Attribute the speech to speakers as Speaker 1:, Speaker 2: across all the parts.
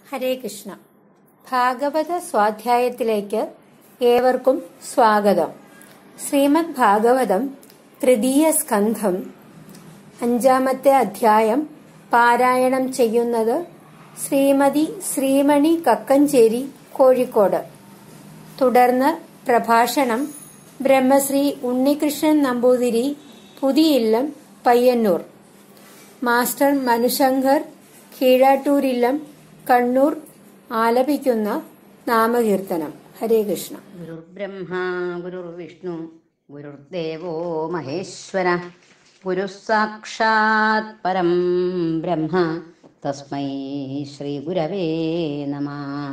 Speaker 1: ഹരേ കൃഷ്ണ ഭാഗവത സ്വാധ്യായത്തിലേക്ക് ഏവർക്കും സ്വാഗതം ശ്രീമദ് ഭാഗവതം തൃതീയ സ്കന്ധം അഞ്ചാമത്തെ അധ്യായം പാരായണം ചെയ്യുന്നത് ശ്രീമതി ശ്രീമണി കക്കഞ്ചേരി കോഴിക്കോട് തുടർന്ന് പ്രഭാഷണം ബ്രഹ്മശ്രീ ഉണ്ണികൃഷ്ണൻ നമ്പൂതിരി പുതിയില്ലം പയ്യന്നൂർ മാസ്റ്റർ മനുശങ്കർ കീഴാട്ടൂരില്ലം കണ്ണൂർ ആലപിക്കുന്ന നാമകീർത്തനം ഹരേ കൃഷ്ണ
Speaker 2: ഗുരുർബ്രഹ്മ ഗുരുർവിഷ്ണു ഗുരുർദേവോ മഹേശ്വര ഗുരുഃ സാക്ഷാത് പരം ബ്രഹ്മ തസ്മൈ ശ്രീ ഗുരവേ നമ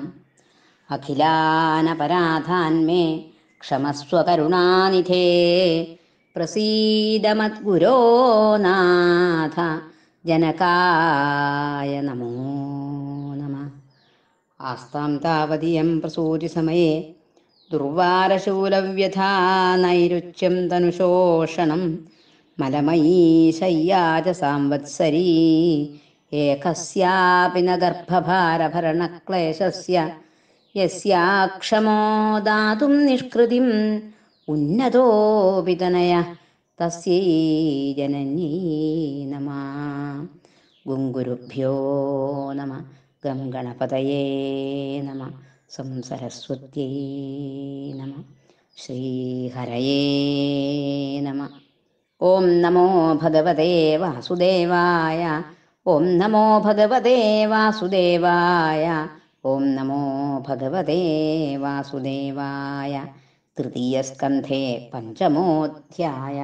Speaker 2: അഖിലാനപരാധാന്മേ ക്ഷമസ്വ കരുണാനിധേ പ്രസീദമദ്ഗുരോ നാഥ ജനകായ നമോ നമ ആസ്താം താവതിയം പ്രസൂതിസമയെ ദുർവാരശൂലവ്യഥാ നൈരുച്യം തനുശോഷണം മലമയീ ശയ്യാച സാംവത്സരീ ഏകസ്യാപി ന ഗർഭഭാരഭരണക്ലേശസ്യ യസ്യാക്ഷമോ ദാതും നിഷ്കൃതിം ഉന്നതോപി തനയ തസ്യൈ ജനന്യൈ നമ ഗുങ്കുരുഭ്യോ നമ ഗം ഗണപതയേ നമ സംസരസ്വത്യൈ നമ ശ്രീഹരയേ നമ ഓം നമോ ഭഗവതേ വാസുദേവായ ഓം നമോ ഭഗവതേ വാസുദേവായ ഓം നമോ ഭഗവതേ വാസുദേവായ തൃതീയസ്കന്ധേ പഞ്ചമോധ്യായ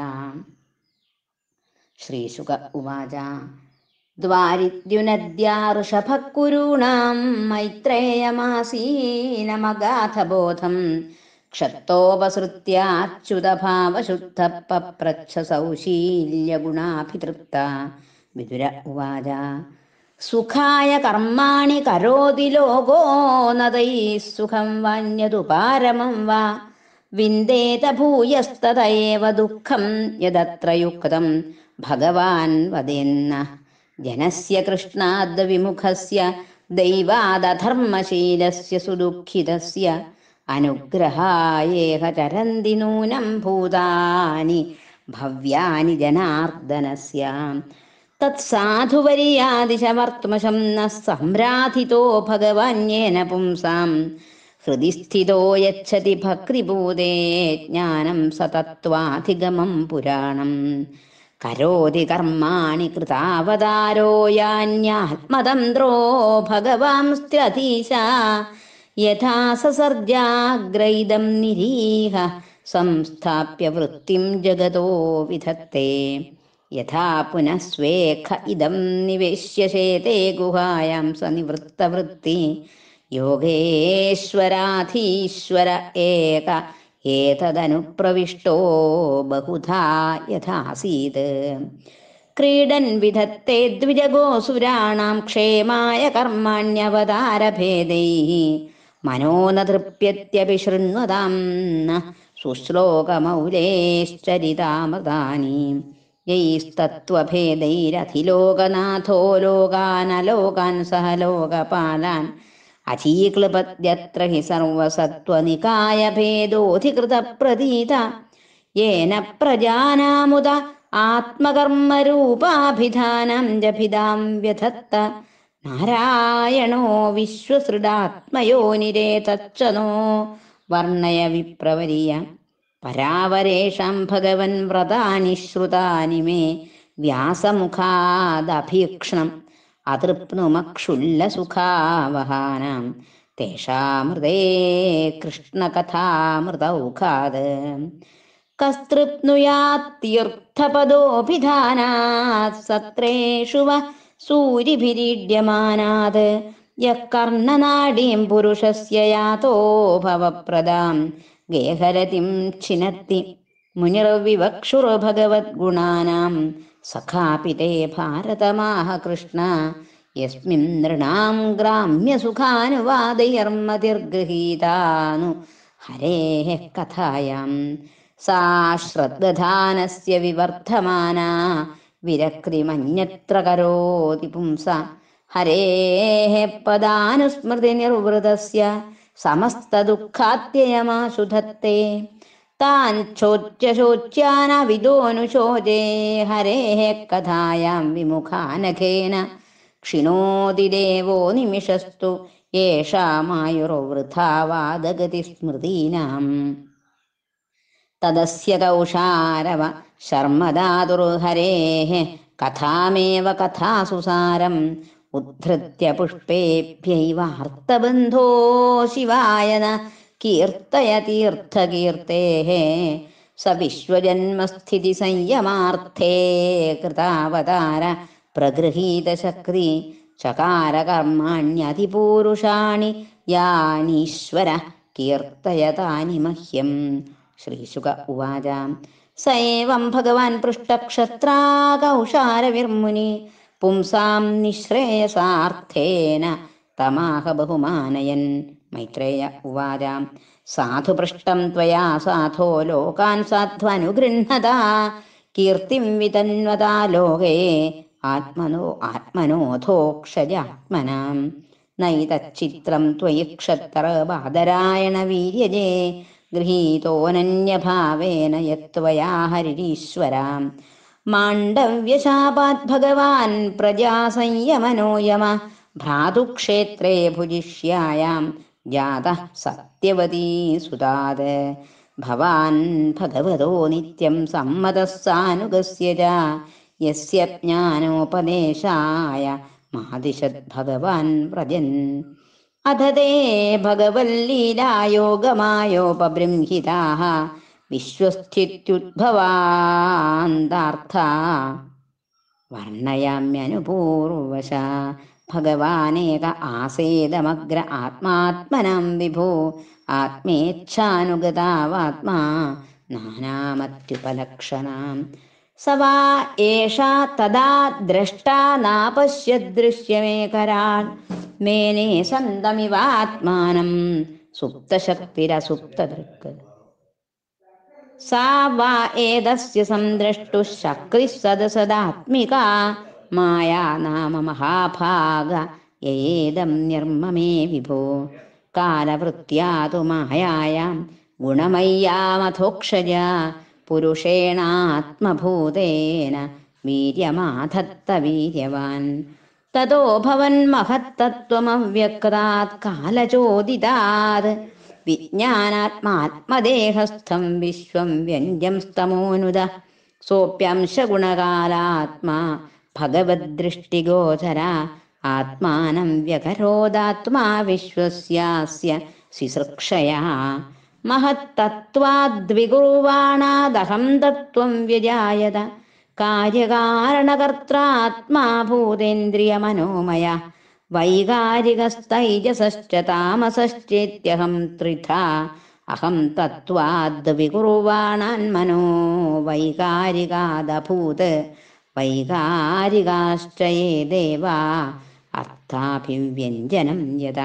Speaker 2: ശ്രീശുക ഉവാച ദ്വാരിദ്യുനദ്യാഋഷഭക്കുरूणां മൈത്രേയമാസീനമഗാധബോധം ക്ഷത്തോപസൃത്യാച്യുതഭാവശുദ്ധപ്പപ്രച്ഛ സൗശീല്യഗുണാഭിതൃപ്ത വിതുര ഉവാച സുഖായ കർമാണി കരോതി ലോകോ നതൈ സുഖം വാന്യതു പാരമം വാ വിന്ദേത ഭൂയസ്തതയേവ ദുഃഖം യദത്ര യുക്തം ഭഗവാൻ വദേന്ന ജനസ്യ കൃഷ്ണാദ് വിമുഖസ്യ ദൈവാദധർമ്മശീലസ്യ സുദുഃഖിതസ്യ അനുഗ്രഹായേഹ ചരന്തി നൂനം ഭൂതാനി ഭവ്യാനി ജനാർദ്ദനസ്യ തത്സാധുവര്യാദിശമർത്തുമശം ന സംരാധിതോ ഭഗവാന്യേന പുംസാം ഹൃദി സ്ഥിതോ യച്ഛതി ഭക്തിഭൂതേ ജ്ഞാനം സതത്വാധിഗമം പുരാണം കരോതി കർമാണി കൃതാവതാരോ യാന്യാത്മതന്ത്രോ ഭഗവാംസ്ത്യധീശ യഥാ സസർജാഗ്രൈദം നിരീഹ സംസ്ഥാപ്യ വൃത്തിം ജഗതോ വിധത്തെ യഥാ പുനഃ സ്വേഖ ഇദം നിവേശ്യശേതേ ഗുഹായാം സനിവൃത്തവൃത്തി യോഗേശ്വരാധീശ്വര ഏക ഏതദനുപ്രവിഷ്ടോ ബഹുധാ യഥാസീത് ക്രീഡൻ വിധത്തെ ദ്വിജഗോസുരാണാം ക്ഷേമായ കർമാണ്യവതാരഭേദൈ മനോനതൃപ്യത്യപി ശൃണ്വതാം സുശ്ലോകമൗലേശ്ചരിതാമൃതാനി യൈസ്തത്വഭേദൈരധിലോകനാഥോ ലോകാനലോകാൻ സഹ ലോകപാലാൻ അധീക്ലപദ്യത്ര ഹി സർവസത്വനികായഭേദോധികൃതപ്രതീത യേന പ്രജാനാമുദ ആത്മകർമ്മരൂപാഭിധാനം ജഭിതാം വ്യധത്ത നാരായണോ വിശ്വസൃഡാത്മയോനിരേതച്ചനോ വർണ്ണയ വിപ്രവരിയ പരാവരേഷാം ഭഗവൻ വ്രതാനി ശ്രുതാനി മേ വ്യാസമുഖാദഭീക്ഷണം അതൃപ്നുമക്ഷുല്ലസുഖാവഹാനാം തേഷാമൃതേ കൃഷ്ണകഥാമൃതൗഖാത് കസ്തൃപ്നുയാത്യർത്ഥപദോഭിധാനാത് സത്രേഷു വ സൂരിഭിരീഡ്യമാനാത് യഃ കർണനാടീം പുരുഷസ്യ യാതോ ഭവപ്രദാം ഗേഹരതിം ഛിനത്തി മുനിർവിവക്ഷുർഭഗവദ്ഗുണാനാം സഖാപി തേ ഭാരതമാഹ കൃഷ്ണ യസ്മിൻ നൃണാം ഗ്രാമ്യസുഖാനുവാദൈർമതിർഗൃഹീതാനു ഹരേः കഥായാം സാ ശ്രദ്ധാനസ്യ വിവർദ്ധമാന വിരക്തിമന്യത്ര കരോതി പുംസ ഹരേः പദാനുസ്മൃതിനിർവൃതस्य സമസ്തദുഃഖാത്യയമാശു ധത്തെ താൻ ചോദ്യശോച്യാനവിദോനുശോചേ ഹരേः കഥായാം വിമുഖാനഖേന ക്ഷിണോതി ദേവോ നിമിഷസ്തു യേഷാമായുർവൃഥാ വാദഗതി സ്മൃതീനാം തദസ്യ കൗഷാരവ ശർമ്മദാതുർഹരേः കഥാമേവ കഥാസുസാരം ഉദ്ധൃത്യ പുഷ്പേഭ്യൈവാർത്തബന്ധോ ശിവായ ന കീർത്തയ തീർത്ഥകീർത്തേः സ വിശ്വജന്മസ്ഥിതി സംയമാർത്ഥേ കൃതാവതാര പ്രഗൃഹീതശക്തി ചകാര കർമാണ്യതിപൂരുഷാണി യാനീശ്വര കീർത്തയതാനി മഹ്യം ശ്രീശുക ഉവാച സ ഏവം ഭഗവാൻ പൃഷ്ടക്ഷത്രാകൗഷാരവിർമുനി പുംസാം നിശ്രേയസാർത്ഥേന തമാഹ ബഹുമാനയൻ മൈത്രേയ ഉവാച സാധു പൃഷ്ടം ത്വയാ സാധോ ലോകാൻ സാധ്വനുഗൃഹത കീർത്തിം വിതന്വതാ ലോകേ ആത്മനോ ആത്മനോധോക്ഷജാത്മനാം നൈതച്ചിത്രം ത്വയി ക്ഷത്രബാദരായണ വീര്യജേ ഗൃഹീതോനന്യഭാവേന യത്വയാ ഹരിരീശ്വരാം മാണ്ഡവ്യശാപാത് ഭഗവാൻ പ്രജാസംയമനോ യമ ഭ്രാതുക്ഷേത്രേ ഭുജിഷ്യായാം ജാത സത്യവതീ സുതാത് ഭവാൻ ഭഗവതോ നിത്യം സമ്മതഃ സാനുഗസ്യ ച യസ്യ ജ്ഞാനോപദേശായ മാദിശത് ഭഗവാൻ വ്രജൻ അധ തേ ഭഗവല്ലീലായോഗമായോപബൃംഹിതാः വിശ്വസ്ഥിത്യുദ്ഭവാന്താർത്ഥ വർണ്ണയാമ്യനുപൂർവശ ഭഗവാനേക ആസേദമഗ്ര ആത്മാത്മനം വിഭോ ആത്മേച്ഛാനുഗതാവാത്മാ നാനാമത്യുപലക്ഷണാം സ വാ ഏഷാ തദാ ദ്രഷ്ടാ നാപശ്യദൃശ്യമേകരാൾ മേനേ സന്തമിവാത്മാനം സുപ്തശക്തിരസുപ്തദൃക് സാ വാ ഏതസ്യ സംദ്രഷ്ടു ശക്തിഃ സദസദാത്മികാ മായാ നാമ മഹാഭാഗ യേദം നിർമ്മമേ വിഭോ കാലവൃത്യാതു മായായാം ഗുണമയ്യാമഥോക്ഷജ പുരുഷേണാത്മഭൂതേന വീര്യമാധത്ത വീര്യവാൻ തതോ ഭവൻ മഹത്തത്വമവ്യക്താത് കാലചോദിതാത് വിജ്ഞാനാത്മാത്മദേഹസ്ഥം വിശ്വം വ്യഞ്ജം സ്തമോനുദ സോപ്യംശഗുണകാലാത്മാ ഭഗവദ്ദൃഷ്ടിഗോചര ആത്മാനം വ്യകരോദാത്മാ വിശ്വസ്യാസ്യ ശിസൃക്ഷയാ മഹത്തത്വാദ്വികുർവാണാദഹം തത്വം വ്യജായത കാര്യകാരണകർത്താത്മാ ഭൂതേന്ദ്രിയമനോമയ വൈകാരികസ്ഥൈജസശ്ച താമസശ്ചേത്യഹം ത്രിധാ അഹം തത്വാദ്വികുർവാണാന്മനോ വൈകാരികാദഭൂത് വൈകാരികാശ്ച യേ ദേവാ അർത്ഥാഭിവ്യഞ്ജനം യത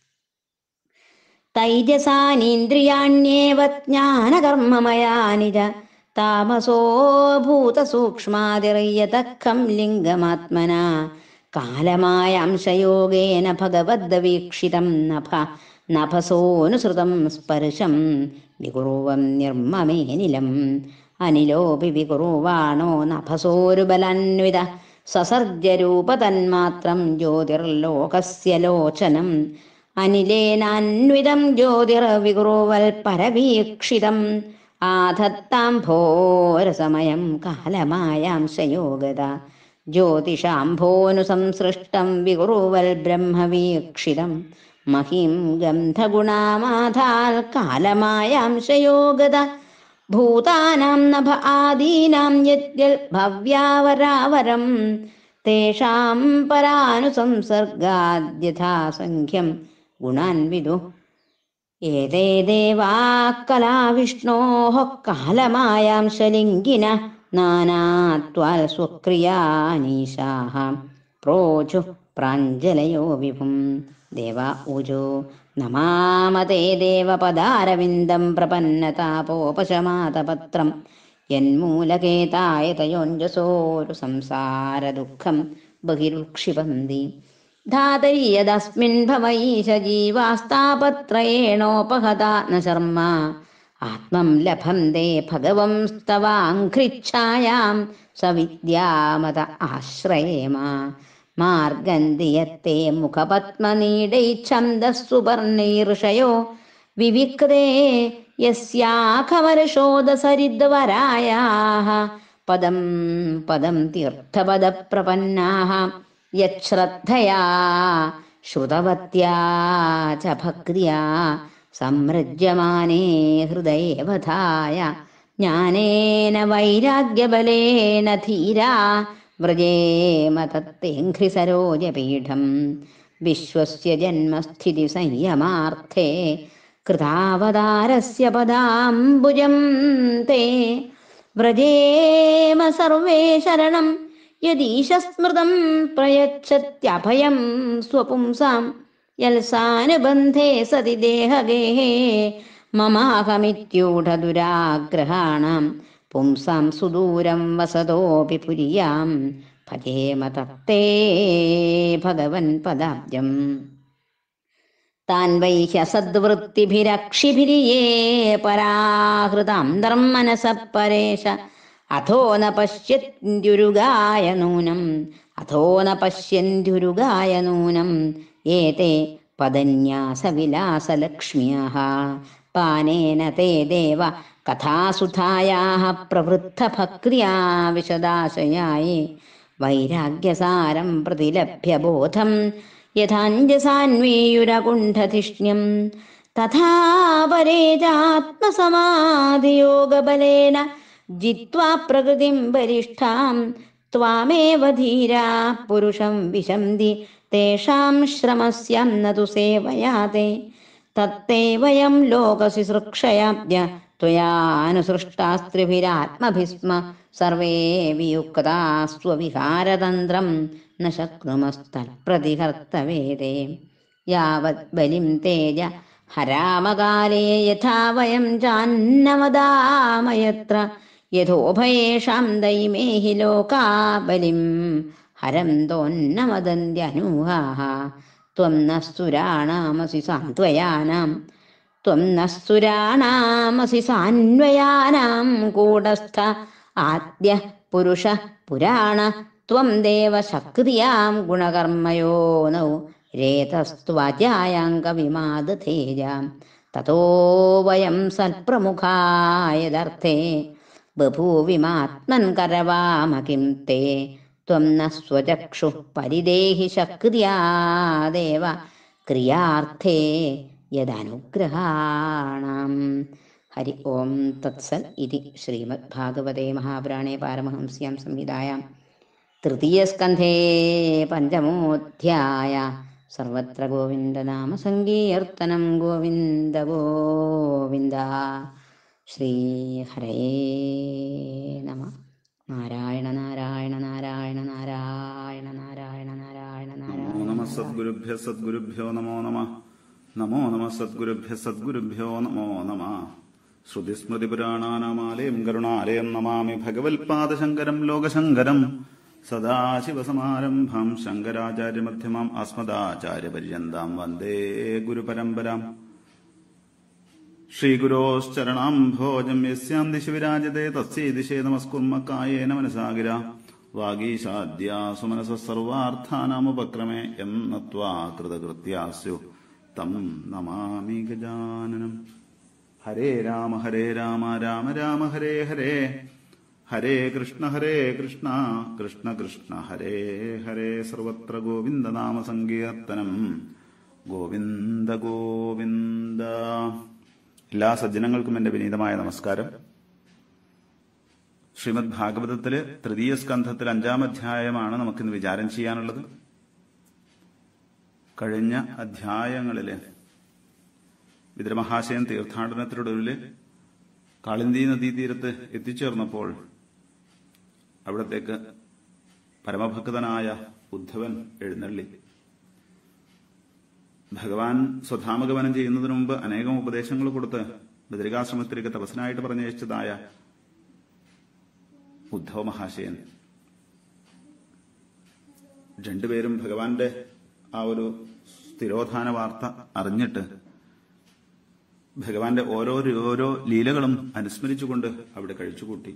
Speaker 2: തൈജസാനീന്ദ്രിയാണ്യേവ ജ്ഞാനകർമ്മമയാനി ച താമസോ ഭൂതസൂക്ഷ്മാതിർയതഃഖം ലിംഗമാത്മന കാലമായ അംശയോഗേന ഭഗവദ്വീക്ഷിതം നഭ നഭസോനുസൃതം സ്പർശം വികുറുവം നിർമ്മമേനിലം അനിലോപി വികുറുവാണോ നഭസോരുബലന്വിത സസർജരൂപതന്മാത്രം ജ്യോതിർലോകസ്യ ലോചനം അനിലേനാന്വിതം ജ്യോതിർവികുറുവൽ പരവീക്ഷിതം ആധത്താംഭോരസമയം കാലമായാംശയോഗത ജ്യോതിഷാംഭോനുസംസൃഷ്ടം വികുറുവൽ ബ്രഹ്മവീക്ഷിതം മഹിം ഗന്ധഗുണാമാധാൽ കാലമായാംശയോഗത ഭൂതാനാം നഭ ആദീനാം യദ്യൽ ഭവ്യാവരാവരം തേഷാം പരാനുസംസർഗാദ്യഥാസംഖ്യം ഗുണാൻ വിദു ഏതേ ദേവാ കലാവിഷ്ണോः കാലമായാംശലിംഗിന നാനാത്വാൽ സ്വക്രിയാനീശാः പ്രോചു പ്രാഞ്ജലയോ വിഭും ദേവ ഊജോ നമാമതേ ദേവപദാരവിന്ദം പ്രപന്നതാപോപശമാതപത്രം യന്മൂലകേതായ തയോഞ്ജസോരു സംസാരദുഃഖം ബഹിരുക്ഷിപന്തി ധാതരീയതസ്മിൻ ഭവൈശ ജീവാസ്താപത്രയേണോപഹതാ ന ശർമ്മ ആത്മം ലഭന്തെ ഭഗവംസ്തവാഘ്രിച്ഛായാം സവിദ്യാമത ആശ്രയേമ മാർഗന്തിയത്തെ മുഖപത്മനീടൈച്ഛന്ദസ്സുപർണൈർഷയോ വിവിക്തേ യസ്യാഖമരശോധസരിദ്വരായാः പദം പദം തീർത്ഥപദപ്രപന്നാः യശ്രദ്ധയാ ശ്രുതവത്യാ ച ഭക്തിയാ സംരജ്യമാനേ ഹൃദയേവധായ ജ്ഞാനേന വൈരാഗ്യബലേന ധീരാ വ്രജേമ തത്തേഘ്രിസരോജപീഠം വിശ്വസ്യ ജന്മസ്ഥിതി സംയമാർത്ഥേ കൃതാവതാരസ്യ പദാംബുജം തേ വ്രജേമ സർവേ ശരണം യദീശസ്മൃതം പ്രയച്ഛത്യഭയം സ്വപുംസാം യൽസാനുബന്ധേ സതി ദേഹഗേഹേ മമാഹമിത്യൂഢദുരാഗ്രഹാണാം പുംസാം സുദൂരം വസതോപി പുരിയാം ഭജേമ തത്തേ ഭഗവൻ പദാബ്ജം താൻ വൈ ഹ്യസദ്വൃത്തിഭിരക്ഷിഭിരിയേ പരാഹൃതാന്തരം മനസ പരേശ അഥോ ന പശ്യന്ത്യുരുഗായ നൂനം അഥോ ന പശ്യന്ത്യുരുഗായ നൂനം ഏതേ പദന്യാസവിലാസലക്ഷ്മ്യः പാനേന തേ ദേവ കഥാസുധായാः പ്രവൃദ്ധഭക്ര്യാ വിശദാശയായേ വൈരാഗ്യസാരം പ്രതിലഭ്യ ബോധം യഥാഞ്ജസാന്വീയുരകുണ്ഠധിഷ്ണ്യം തഥാ പരേജാത്മസമാധിയോഗബലേന ജിത്വാ പ്രകൃതിം വരിഷ്ഠാം ത്വാമേവ ധീരാ പുരുഷം വിശന്തി തേഷാം ശ്രമസ്യം നതു സേവയാതെ തത്തേ വയം ലോകശുശ്രൂക്ഷയാബ്ജ ത്വയാനുസൃഷ്ടാസ്ത്രിഭിരാത്മഭിസ്മ സർവേ വിയുക്താസ്വവിഹാരതന്ത്രം ന ശക്നുമസ്തൽപ്രതിഹർത്തവേദേ യാവത് ബലിം തേജ ഹരാമകാലേ യഥാ വയം ജാന്നമദാമയത്ര യഥോഭയേഷാം ദൈമേ ഹി ലോകാ ബലിം ഹരന്തോന്നമദന്ത്യനൂഹാः त्वं नः सुराणामसि सान्त्वयानां त्वं नः सुराणामसि सान्वयानां कूटस्थ आद्य पुरुष पुराण त्वं देवशक्रियां गुणकर्मयो नौ रेतस्त्वाजायाङ्गविमादथेजां ततो वयं सत्प्रमुखा यदर्थे बभूविमात्मन् करवाम किं ते त्वं न स्वचक्षुः परिदेहि शक्रिया देव क्रियार्थे यदनुग्रहाणां हरि ओं तत्सत् इति श्रीमद्भागवते महापुराणे पारमहंस्यां संहितायां तृतीयस्कन्धे पञ्चमोऽध्याय सर्वत्र गोविन्दनामसङ्कीर्तनं गोविन्द गोविन्द ശ്രീഹരേ നമ നാരായണ നാരായണ നാരായണ നാരായണ നാരായണ നാരായണ
Speaker 3: നമോ
Speaker 2: നാരായണ
Speaker 3: നമ സദ്ഗുരുഭ്യ സദ്ഗുരുഭ്യോ നമോ നമ നമോ നമ സദ്ഗുരുഭ്യ സദ്ഗുരുഭ്യോ നമോ നമ ശ്രുതിസ്മൃതിപുരാണാനാമാലയം കരുണാലയം നമാമി ഭഗവത്പാദശങ്കരം ലോകശങ്കരം സദാശിവസമാരംഭാം ശങ്കരാചാര്യമധ്യമാം അസ്മദാചാര്യപര്യന്താം വന്ദേ ഗുരുപരമ്പരാം ശ്രീഗുരോശ്ചരണാംഭോജം യസ്യാം ദിശി വിരാജത്തെ തസ്യൈ ദിശേ നമസ്കുർമ കായേന മനസാഗിര വാഗീശാദ്യാസു മനസ സർവാർത്ഥാനാമുപക്രമേ എം നത്വാ കൃതകൃത്യാസ്യു തം നമാമി ഗജാനനം ഹരേ രാമ ഹരേ രാമ രാമ രാമ ഹരേ ഹരേ ഹരേ കൃഷ്ണ ഹരേ കൃഷ്ണ കൃഷ്ണ കൃഷ്ണ ഹരേ ഹരേ സർവത്ര ഗോവിന്ദ നാമ സങ്കീർത്തനം ഗോവിന്ദ ഗോവിന്ദ എല്ലാ സജ്ജനങ്ങൾക്കും എന്റെ വിനീതമായ നമസ്കാരം ശ്രീമദ് ഭാഗവതത്തില് തൃതീയ സ്കന്ധത്തിൽ അഞ്ചാം അധ്യായമാണ് നമുക്കിന്ന് വിചാരം ചെയ്യാനുള്ളത് കഴിഞ്ഞ അധ്യായങ്ങളില് വിദ്രമഹാശയൻ തീർത്ഥാടനത്തിനൊടുവില് കാളിന്തി നദീതീരത്ത് എത്തിച്ചേർന്നപ്പോൾ അവിടത്തേക്ക് പരമഭക്തനായ ഉദ്ധവൻ എഴുന്നള്ളി ഭഗവാൻ സ്വധാമഗമനം ചെയ്യുന്നതിന് മുമ്പ് അനേകം ഉപദേശങ്ങൾ കൊടുത്ത് ബദരികാശ്രമത്തിലേക്ക് തപസ്സനായിട്ട് പറഞ്ഞയച്ചതായ ഉദ്ധവ മഹാശയൻ രണ്ടുപേരും ഭഗവാന്റെ ആ ഒരു സ്ഥിരോധാന വാർത്ത അറിഞ്ഞിട്ട് ഭഗവാന്റെ ഓരോ ഓരോ ലീലകളും അനുസ്മരിച്ചുകൊണ്ട് അവിടെ കഴിച്ചുകൂട്ടി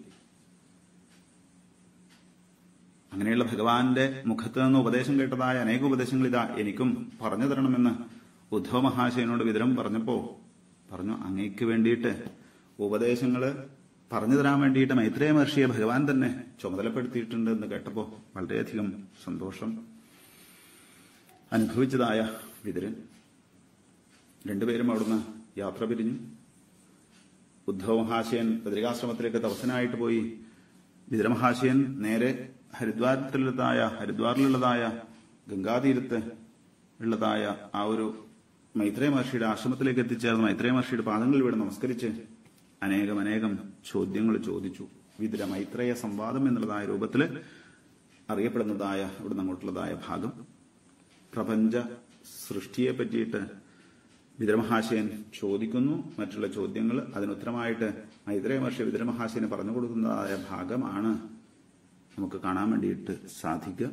Speaker 3: അങ്ങനെയുള്ള ഭഗവാന്റെ മുഖത്ത് നിന്ന് ഉപദേശം കേട്ടതായ അനേക ഉപദേശങ്ങൾ ഇതാ എനിക്കും പറഞ്ഞു തരണമെന്ന് ഉദ്ധവ മഹാശയനോട് വിതരം പറഞ്ഞപ്പോ പറഞ്ഞു അങ്ങയ്ക്ക് വേണ്ടിയിട്ട് ഉപദേശങ്ങള് പറഞ്ഞു തരാൻ വേണ്ടിയിട്ട് മൈത്രേയ മഹർഷിയെ ഭഗവാൻ തന്നെ ചുമതലപ്പെടുത്തിയിട്ടുണ്ട് എന്ന് കേട്ടപ്പോ വളരെയധികം സന്തോഷം അനുഭവിച്ചതായ വിതുരൻ രണ്ടുപേരും അവിടുന്ന് യാത്ര പിരിഞ്ഞു ഉദ്ധവ മഹാശയൻ ബദ്രികാശ്രമത്തിലേക്ക് തപസ്സനായിട്ട് പോയി വിതുരമഹാശയൻ നേരെ ഹരിദ്വാരത്തിലുള്ളതായ ഹരിദ്വാറിലുള്ളതായ ഗംഗാതീരത്ത് ഉള്ളതായ ആ ഒരു മൈത്രേയ മഹർഷിയുടെ ആശ്രമത്തിലേക്ക് എത്തിച്ചേർന്ന് മൈത്രേയ മഹർഷിയുടെ പാദങ്ങളിൽ വീട് നമസ്കരിച്ച് അനേകം അനേകം ചോദ്യങ്ങൾ ചോദിച്ചു വിതുര മൈത്രേയ സംവാദം എന്നുള്ളതായ രൂപത്തിൽ അറിയപ്പെടുന്നതായ ഇവിടുന്ന് അങ്ങോട്ടുള്ളതായ ഭാഗം പ്രപഞ്ച സൃഷ്ടിയെ പറ്റിയിട്ട് വിതരമഹാശയൻ ചോദിക്കുന്നു മറ്റുള്ള ചോദ്യങ്ങൾ അതിനുത്തരമായിട്ട് മൈത്രേയ മഹർഷി വിതരമഹാശയന് പറഞ്ഞു കൊടുക്കുന്നതായ ഭാഗമാണ് നമുക്ക് കാണാൻ വേണ്ടിയിട്ട് സാധിക്കുക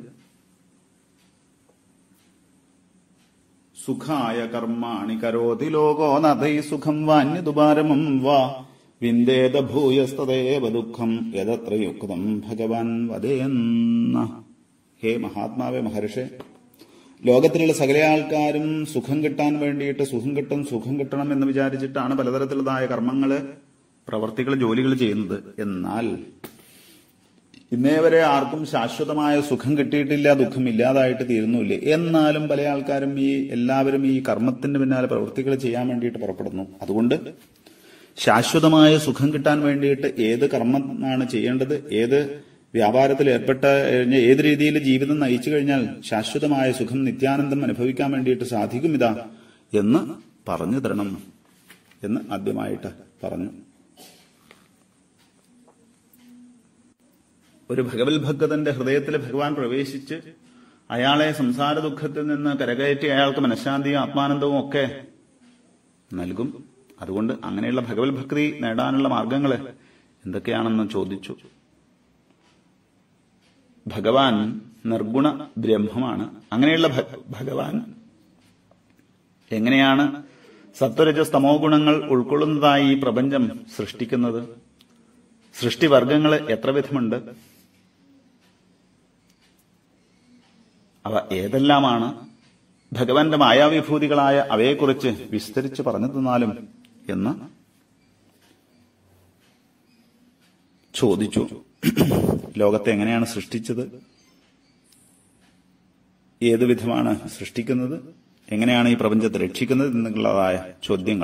Speaker 3: സുഖായ കർമാണി കരോതി ലോകോ നദൈ സുഖം വാന്യതുപാരമം വാ വിന്ദേത ഭൂയസ്തദേവ ദുഃഖം യതത്ര യുക്തം ഭഗവാൻ വദേന്ന ഹേ മഹാത്മാവേ മഹർഷേ ലോകത്തിലുള്ള സകല ആൾക്കാരും സുഖം കിട്ടാൻ വേണ്ടിയിട്ട് സുഖം കിട്ടും സുഖം കിട്ടണം എന്ന് വിചാരിച്ചിട്ടാണ് പലതരത്തിലുള്ളതായ കർമ്മങ്ങള് പ്രവർത്തികൾ ജോലികൾ ചെയ്യുന്നത് എന്നാൽ ഇന്നേ വരെ ആർക്കും ശാശ്വതമായ സുഖം കിട്ടിയിട്ടില്ല ദുഃഖം ഇല്ലാതായിട്ട് തീരുന്നില്ല എന്നാലും പല ആൾക്കാരും ഈ എല്ലാവരും ഈ കർമ്മത്തിന്റെ പിന്നാലെ പ്രവൃത്തികൾ ചെയ്യാൻ വേണ്ടിയിട്ട് പുറപ്പെടുന്നു അതുകൊണ്ട് ശാശ്വതമായ സുഖം കിട്ടാൻ വേണ്ടിയിട്ട് ഏത് കർമ്മമാണ് ചെയ്യേണ്ടത് ഏത് വ്യാപാരത്തിൽ ഏർപ്പെട്ട കഴിഞ്ഞ ഏത് രീതിയിൽ ജീവിതം നയിച്ചു കഴിഞ്ഞാൽ ശാശ്വതമായ സുഖം നിത്യാനന്ദം അനുഭവിക്കാൻ വേണ്ടിയിട്ട് സാധിക്കും ഇതാ എന്ന് പറഞ്ഞു തരണം എന്ന് ആദ്യമായിട്ട് പറഞ്ഞു ഒരു ഭഗവത് ഭക്തന്റെ ഹൃദയത്തിൽ ഭഗവാൻ പ്രവേശിച്ച് അയാളെ സംസാര ദുഃഖത്തിൽ നിന്ന് കരകയറ്റി അയാൾക്ക് മനഃശാന്തിയും ആത്മാനന്ദവും ഒക്കെ നൽകും അതുകൊണ്ട് അങ്ങനെയുള്ള ഭഗവത് ഭക്തി നേടാനുള്ള മാർഗങ്ങൾ എന്തൊക്കെയാണെന്ന് ചോദിച്ചു ഭഗവാൻ നിർഗുണ ബ്രഹ്മമാണ് അങ്ങനെയുള്ള ഭഗവാൻ എങ്ങനെയാണ് സത്വരജ സ്തമോ ഗുണങ്ങൾ ഉൾക്കൊള്ളുന്നതായി ഈ പ്രപഞ്ചം സൃഷ്ടിക്കുന്നത് സൃഷ്ടിവർഗങ്ങൾ എത്ര വിധമുണ്ട് അവ ഏതെല്ലാമാണ് ഭഗവാന്റെ മായാവിഭൂതികളായ അവയെക്കുറിച്ച് വിസ്തരിച്ച് പറഞ്ഞു തന്നാലും എന്ന് ചോദിച്ചു ലോകത്തെ എങ്ങനെയാണ് സൃഷ്ടിച്ചത് ഏതു വിധമാണ് സൃഷ്ടിക്കുന്നത് എങ്ങനെയാണ് ഈ പ്രപഞ്ചത്തെ രക്ഷിക്കുന്നത് എന്നുള്ളതായ ചോദ്യങ്ങൾ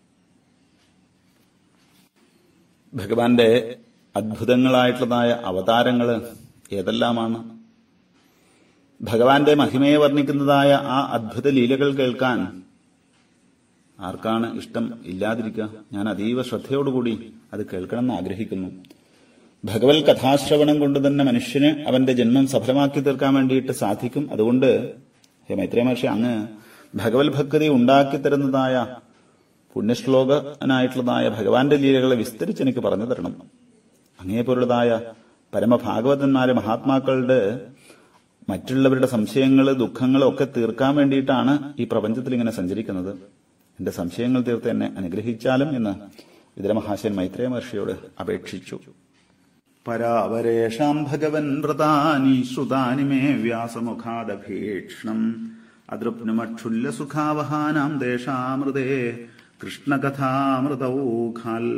Speaker 3: ഭഗവാന്റെ അത്ഭുതങ്ങളായിട്ടുള്ളതായ അവതാരങ്ങൾ ഏതെല്ലാമാണ് ഭഗവാന്റെ മഹിമയെ വർണ്ണിക്കുന്നതായ ആ അദ്ഭുത ലീലകൾ കേൾക്കാൻ ആർക്കാണ് ഇഷ്ടം ഇല്ലാതിരിക്കുക ഞാൻ അതീവ ശ്രദ്ധയോടുകൂടി അത് കേൾക്കണമെന്ന് ആഗ്രഹിക്കുന്നു ഭഗവത് കഥാശ്രവണം കൊണ്ട് തന്നെ മനുഷ്യന് അവന്റെ ജന്മം സഫലമാക്കി തീർക്കാൻ വേണ്ടിയിട്ട് സാധിക്കും അതുകൊണ്ട് ഹേ മൈത്രേ മഹർഷി അങ്ങ് ഭഗവത് ഭക്തി ഉണ്ടാക്കി തരുന്നതായ പുണ്യശ്ലോകനായിട്ടുള്ളതായ ഭഗവാന്റെ ലീലകളെ വിസ്തരിച്ച് എനിക്ക് പറഞ്ഞു തരണം അങ്ങേപോലുള്ളതായ പരമഭാഗവതന്മാരെ മഹാത്മാക്കളുടെ മറ്റുള്ളവരുടെ സംശയങ്ങൾ ദുഃഖങ്ങൾ ഒക്കെ തീർക്കാൻ വേണ്ടിയിട്ടാണ് ഈ പ്രപഞ്ചത്തിൽ ഇങ്ങനെ സഞ്ചരിക്കുന്നത് എന്റെ സംശയങ്ങൾ തീർത്ത് എന്നെ അനുഗ്രഹിച്ചാലും എന്ന് വിതരമഹാശൻ മൈത്രേയ മഹർഷിയോട് അപേക്ഷിച്ചു പരാവരേഷാം ഭഗവൻ വ്രതാനി ശ്രുതാനി മേ വ്യാസമുഖാദഭീക്ഷണം അതൃപ്നുമക്ഷുല്യ സുഖാവഹാനാം ദേശാമൃതേ കൃഷ്ണകഥാമൃതൗഖാൽ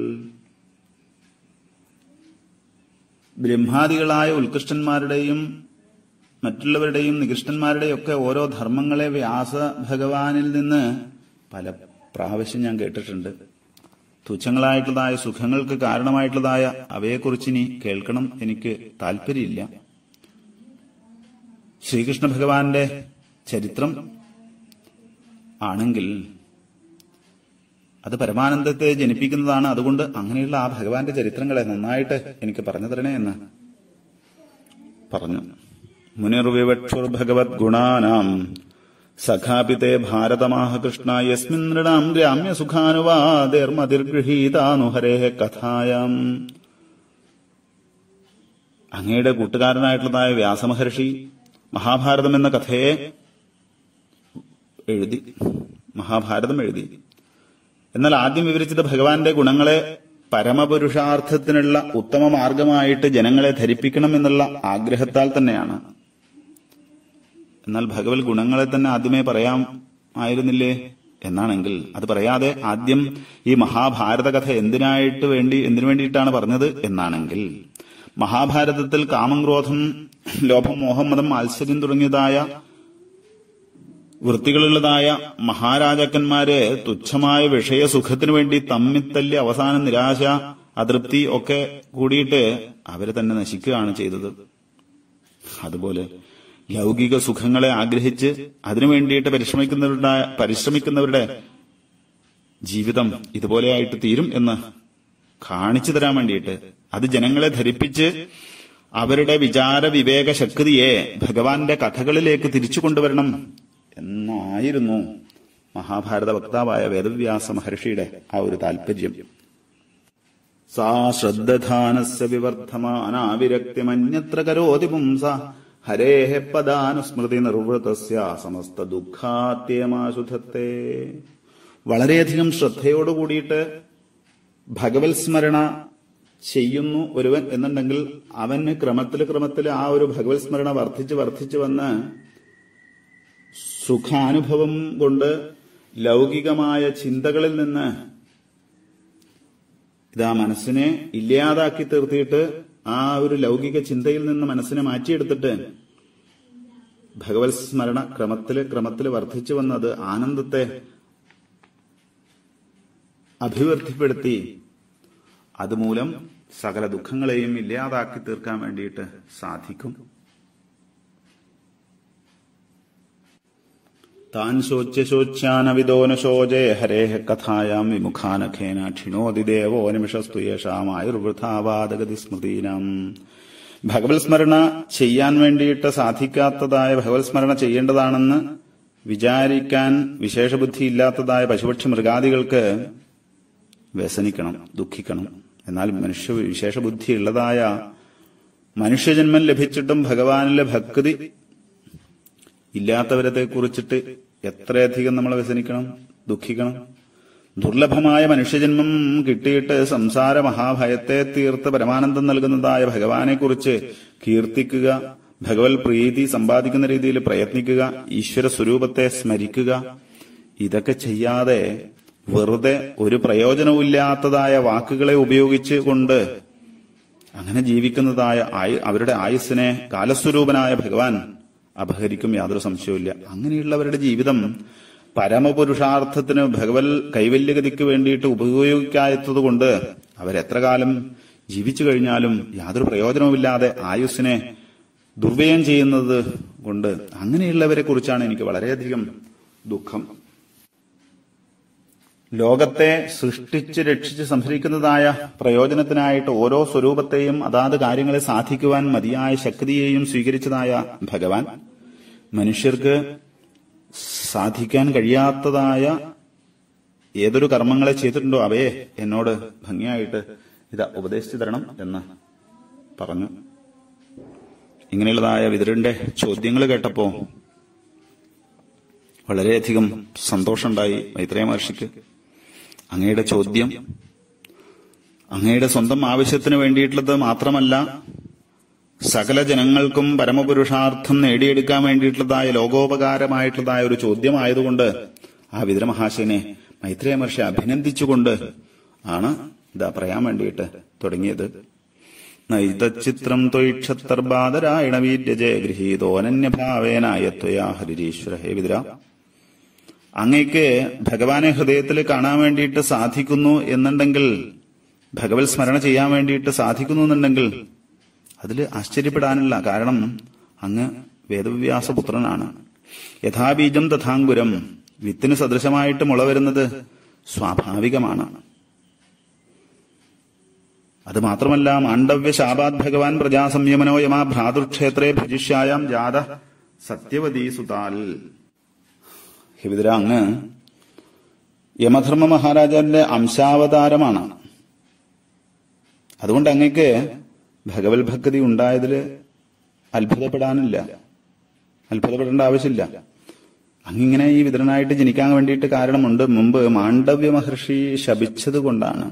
Speaker 3: ബ്രഹ്മാദികളായ ഉത്കൃഷ്ടന്മാരുടെയും മറ്റുള്ളവരുടെയും നികൃഷ്ടന്മാരുടെയും ഒക്കെ ഓരോ ധർമ്മങ്ങളെ വ്യാസ ഭഗവാനിൽ നിന്ന് പല പ്രാവശ്യം ഞാൻ കേട്ടിട്ടുണ്ട് തുച്ഛങ്ങളായിട്ടുള്ളതായ സുഖങ്ങൾക്ക് കാരണമായിട്ടുള്ളതായ അവയെക്കുറിച്ച് ഇനി കേൾക്കണം എനിക്ക് താല്പര്യമില്ല ശ്രീകൃഷ്ണ ഭഗവാന്റെ ചരിത്രം ആണെങ്കിൽ അത് പരമാനന്ദത്തെ ജനിപ്പിക്കുന്നതാണ് അതുകൊണ്ട് അങ്ങനെയുള്ള ആ ഭഗവാന്റെ ചരിത്രങ്ങളെ നന്നായിട്ട് എനിക്ക് പറഞ്ഞു തരണേ എന്ന് പറഞ്ഞു മുനിർവിവക്ഷുർ ഭഗവത് ഗുണാനാം സഖാപിതേ ഭാരതമാഹ കൃഷ്ണ യസ്മിൻ നൃണാം ഗ്രാമ്യ സുഖാനുവാദേർമതിർഗൃഹീതാനു ഹരേ കഥായാം അങ്ങയുടെ കൂട്ടുകാരനായിട്ടുള്ളതായ വ്യാസമഹർഷി മഹാഭാരതം എന്ന കഥയെ എഴുതി മഹാഭാരതം എഴുതി എന്നാൽ ആദ്യം വിവരിച്ചത് ഭഗവാന്റെ ഗുണങ്ങളെ പരമപുരുഷാർത്ഥത്തിനുള്ള ഉത്തമ മാർഗമായിട്ട് ജനങ്ങളെ ധരിപ്പിക്കണം എന്നുള്ള ആഗ്രഹത്താൽ തന്നെയാണ് എന്നാൽ ഭഗവത് ഗുണങ്ങളെ തന്നെ ആദ്യമേ പറയാം ആയിരുന്നില്ലേ എന്നാണെങ്കിൽ അത് പറയാതെ ആദ്യം ഈ മഹാഭാരത കഥ എന്തിനായിട്ട് വേണ്ടി എന്തിനു വേണ്ടിയിട്ടാണ് പറഞ്ഞത് എന്നാണെങ്കിൽ മഹാഭാരതത്തിൽ കാമം ക്രോധം ലോഭം മോഹം മതം മാത്സര്യം തുടങ്ങിയതായ വൃത്തികളുള്ളതായ മഹാരാജാക്കന്മാര് തുച്ഛമായ വിഷയസുഖത്തിനു വേണ്ടി തമ്മിത്തല്ലി അവസാനം നിരാശ അതൃപ്തി ഒക്കെ കൂടിയിട്ട് അവരെ തന്നെ നശിക്കുകയാണ് ചെയ്തത് അതുപോലെ ലൗകിക സുഖങ്ങളെ ആഗ്രഹിച്ച് അതിനു വേണ്ടിയിട്ട് പരിശ്രമിക്കുന്നവരുടെ പരിശ്രമിക്കുന്നവരുടെ ജീവിതം ഇതുപോലെയായിട്ട് തീരും എന്ന് കാണിച്ചു തരാൻ വേണ്ടിയിട്ട് അത് ജനങ്ങളെ ധരിപ്പിച്ച് അവരുടെ വിചാര വിവേക ശക്തിയെ ഭഗവാന്റെ കഥകളിലേക്ക് തിരിച്ചു കൊണ്ടുവരണം എന്നായിരുന്നു മഹാഭാരത വക്താവായ വേദവ്യാസ മഹർഷിയുടെ ആ ഒരു താല്പര്യം സാ ശ്രദ്ധാനസ്യ വിവർദ്ധമാനാവിരക്തിമന്യത്ര കരോതി പുംസ ഹരേഹ പദാനുസ്മൃതി നിർവൃതസ്യ സമസ്ത ദുഃഖാത്യമാശുധത്തെ വളരെയധികം ശ്രദ്ധയോടു കൂടിയിട്ട് ഭഗവത് സ്മരണ ചെയ്യുന്നു ഒരുവൻ എന്നുണ്ടെങ്കിൽ അവന് ക്രമത്തിൽ ക്രമത്തിൽ ആ ഒരു ഭഗവത് സ്മരണ വർദ്ധിച്ച് വർദ്ധിച്ചു വന്ന് സുഖാനുഭവം കൊണ്ട് ലൗകികമായ ചിന്തകളിൽ നിന്ന് ഇതാ മനസ്സിനെ ഇല്ലാതാക്കി തീർത്തിയിട്ട് ആ ഒരു ലൗകിക ചിന്തയിൽ നിന്ന് മനസ്സിനെ മാറ്റിയെടുത്തിട്ട് ഭഗവത് സ്മരണ ക്രമത്തില് ക്രമത്തില് വർദ്ധിച്ചു വന്നത് ആനന്ദത്തെ അഭിവൃദ്ധിപ്പെടുത്തി അതുമൂലം സകല ദുഃഖങ്ങളെയും ഇല്ലാതാക്കി തീർക്കാൻ വേണ്ടിയിട്ട് സാധിക്കും താൻ ശോച്യ ശോച്യാനവിദോന ശോചേ ഹരേഹ കഥായാം വിമുഖാനഖേന ക്ഷിണോതി ദേവോ നിമിഷസ്തു യേഷാമായുർവൃഥാവാദഗതി സ്മൃതീനാം ഭഗവത് സ്മരണ ചെയ്യാൻ വേണ്ടിയിട്ട് സാധിക്കാത്തതായ ഭഗവത് സ്മരണ ചെയ്യേണ്ടതാണെന്ന് വിചാരിക്കാൻ വിശേഷബുദ്ധി ഇല്ലാത്തതായ പശുപക്ഷി മൃഗാദികൾക്ക് വ്യസനിക്കണം ദുഃഖിക്കണം എന്നാൽ മനുഷ്യ വിശേഷബുദ്ധി ഉള്ളതായ മനുഷ്യജന്മം ലഭിച്ചിട്ടും ഭഗവാനിലെ ഭക്തി ഇല്ലാത്തവരത്തെ കുറിച്ചിട്ട് എത്രയധികം നമ്മൾ വ്യസനിക്കണം ദുഃഖിക്കണം ദുർലഭമായ മനുഷ്യജന്മം കിട്ടിയിട്ട് സംസാര മഹാഭയത്തെ തീർത്ത് പരമാനന്ദം നൽകുന്നതായ ഭഗവാനെക്കുറിച്ച് കീർത്തിക്കുക ഭഗവത് പ്രീതി സമ്പാദിക്കുന്ന രീതിയിൽ പ്രയത്നിക്കുക ഈശ്വര സ്വരൂപത്തെ സ്മരിക്കുക ഇതൊക്കെ ചെയ്യാതെ വെറുതെ ഒരു പ്രയോജനവുമില്ലാത്തതായ വാക്കുകളെ ഉപയോഗിച്ച് കൊണ്ട് അങ്ങനെ ജീവിക്കുന്നതായ ആയു- അവരുടെ ആയുസ്സിനെ കാലസ്വരൂപനായ ഭഗവാൻ അപഹരിക്കും യാതൊരു സംശയവുമില്ല അങ്ങനെയുള്ളവരുടെ ജീവിതം പരമപുരുഷാർത്ഥത്തിന് ഭഗവത് കൈവല്യഗതിക്ക് വേണ്ടിയിട്ട് ഉപയോഗിക്കാത്തതുകൊണ്ട് അവരെത്ര കാലം ജീവിച്ചു കഴിഞ്ഞാലും യാതൊരു പ്രയോജനവുമില്ലാതെ ആയുസ്സിനെ ദുർവ്യയം ചെയ്യുന്നത് കൊണ്ട് അങ്ങനെയുള്ളവരെ കുറിച്ചാണ് എനിക്ക് വളരെയധികം ദുഃഖം ലോകത്തെ സൃഷ്ടിച്ച് രക്ഷിച്ച് സംഹരിക്കുന്നതായ പ്രയോജനത്തിനായിട്ട് ഓരോ സ്വരൂപത്തെയും അതാത് കാര്യങ്ങളെ സാധിക്കുവാൻ മതിയായ ശക്തിയെയും സ്വീകരിച്ചതായ ഭഗവാൻ മനുഷ്യർക്ക് സാധിക്കാൻ കഴിയാത്തതായ ഏതൊരു കർമ്മങ്ങളെ ചെയ്തിട്ടുണ്ടോ അവയെ എന്നോട് ഭംഗിയായിട്ട് ഇത് ഉപദേശിച്ചു തരണം എന്ന് പറഞ്ഞു ഇങ്ങനെയുള്ളതായ വിതരന്റെ ചോദ്യങ്ങൾ കേട്ടപ്പോ വളരെയധികം സന്തോഷമുണ്ടായി മൈത്രേയ മഹർഷിക്ക് അങ്ങയുടെ ചോദ്യം അങ്ങയുടെ സ്വന്തം ആവശ്യത്തിന് വേണ്ടിയിട്ടുള്ളത് മാത്രമല്ല സകല ജനങ്ങൾക്കും പരമപുരുഷാർത്ഥം നേടിയെടുക്കാൻ വേണ്ടിയിട്ടുള്ളതായ ലോകോപകാരമായിട്ടുള്ളതായ ഒരു ചോദ്യമായതുകൊണ്ട് ആ വിതുര മഹാശയനെ മൈത്രേയ മഹർഷി അഭിനന്ദിച്ചുകൊണ്ട് ആണ് ഇതാ പറയാൻ വേണ്ടിയിട്ട് തുടങ്ങിയത് നൈതച്ചിത്രം ത്വയിക്ഷത്തർബാദരായണ വീര്യജയ ഗൃഹീതോനന്യഭാവേനായ ത്വയാ ഹരിരീശ്വര ഹേ വിതുര അങ്ങയ്ക്ക് ഭഗവാനെ ഹൃദയത്തിൽ കാണാൻ വേണ്ടിയിട്ട് സാധിക്കുന്നു എന്നുണ്ടെങ്കിൽ ഭഗവത് സ്മരണ ചെയ്യാൻ വേണ്ടിയിട്ട് സാധിക്കുന്നു എന്നുണ്ടെങ്കിൽ അതിൽ ആശ്ചര്യപ്പെടാനില്ല കാരണം അങ്ങ് വേദവ്യാസപുത്രനാണ് യഥാബീജം തഥാങ്കുരം വിത്തിന് സദൃശമായിട്ട് മുള വരുന്നത് സ്വാഭാവികമാണ് അത് മാത്രമല്ല മാണ്ഡവ്യ ശാപാത് ഭഗവാൻ പ്രജാസംയമനോ യമാ ഭ്രാതൃക്ഷേത്രേ ഭജിഷ്യായാം ജാത സത്യവതീ സുതാൽ ഹിവിതര അങ്ങ് യമധർമ്മ മഹാരാജാവിന്റെ അംശാവതാരമാണ് അതുകൊണ്ട് അങ്ങക്ക് ഭഗവത് ഭക്തി ഉണ്ടായതിൽ അത്ഭുതപ്പെടാനില്ല അത്ഭുതപ്പെടേണ്ട ആവശ്യമില്ല അങ്ങിങ്ങനെ ഈ വിതരനായിട്ട് ജനിക്കാൻ വേണ്ടിയിട്ട് കാരണമുണ്ട് മുമ്പ് മാണ്ഡവ്യ മഹർഷി ശപിച്ചത് കൊണ്ടാണ്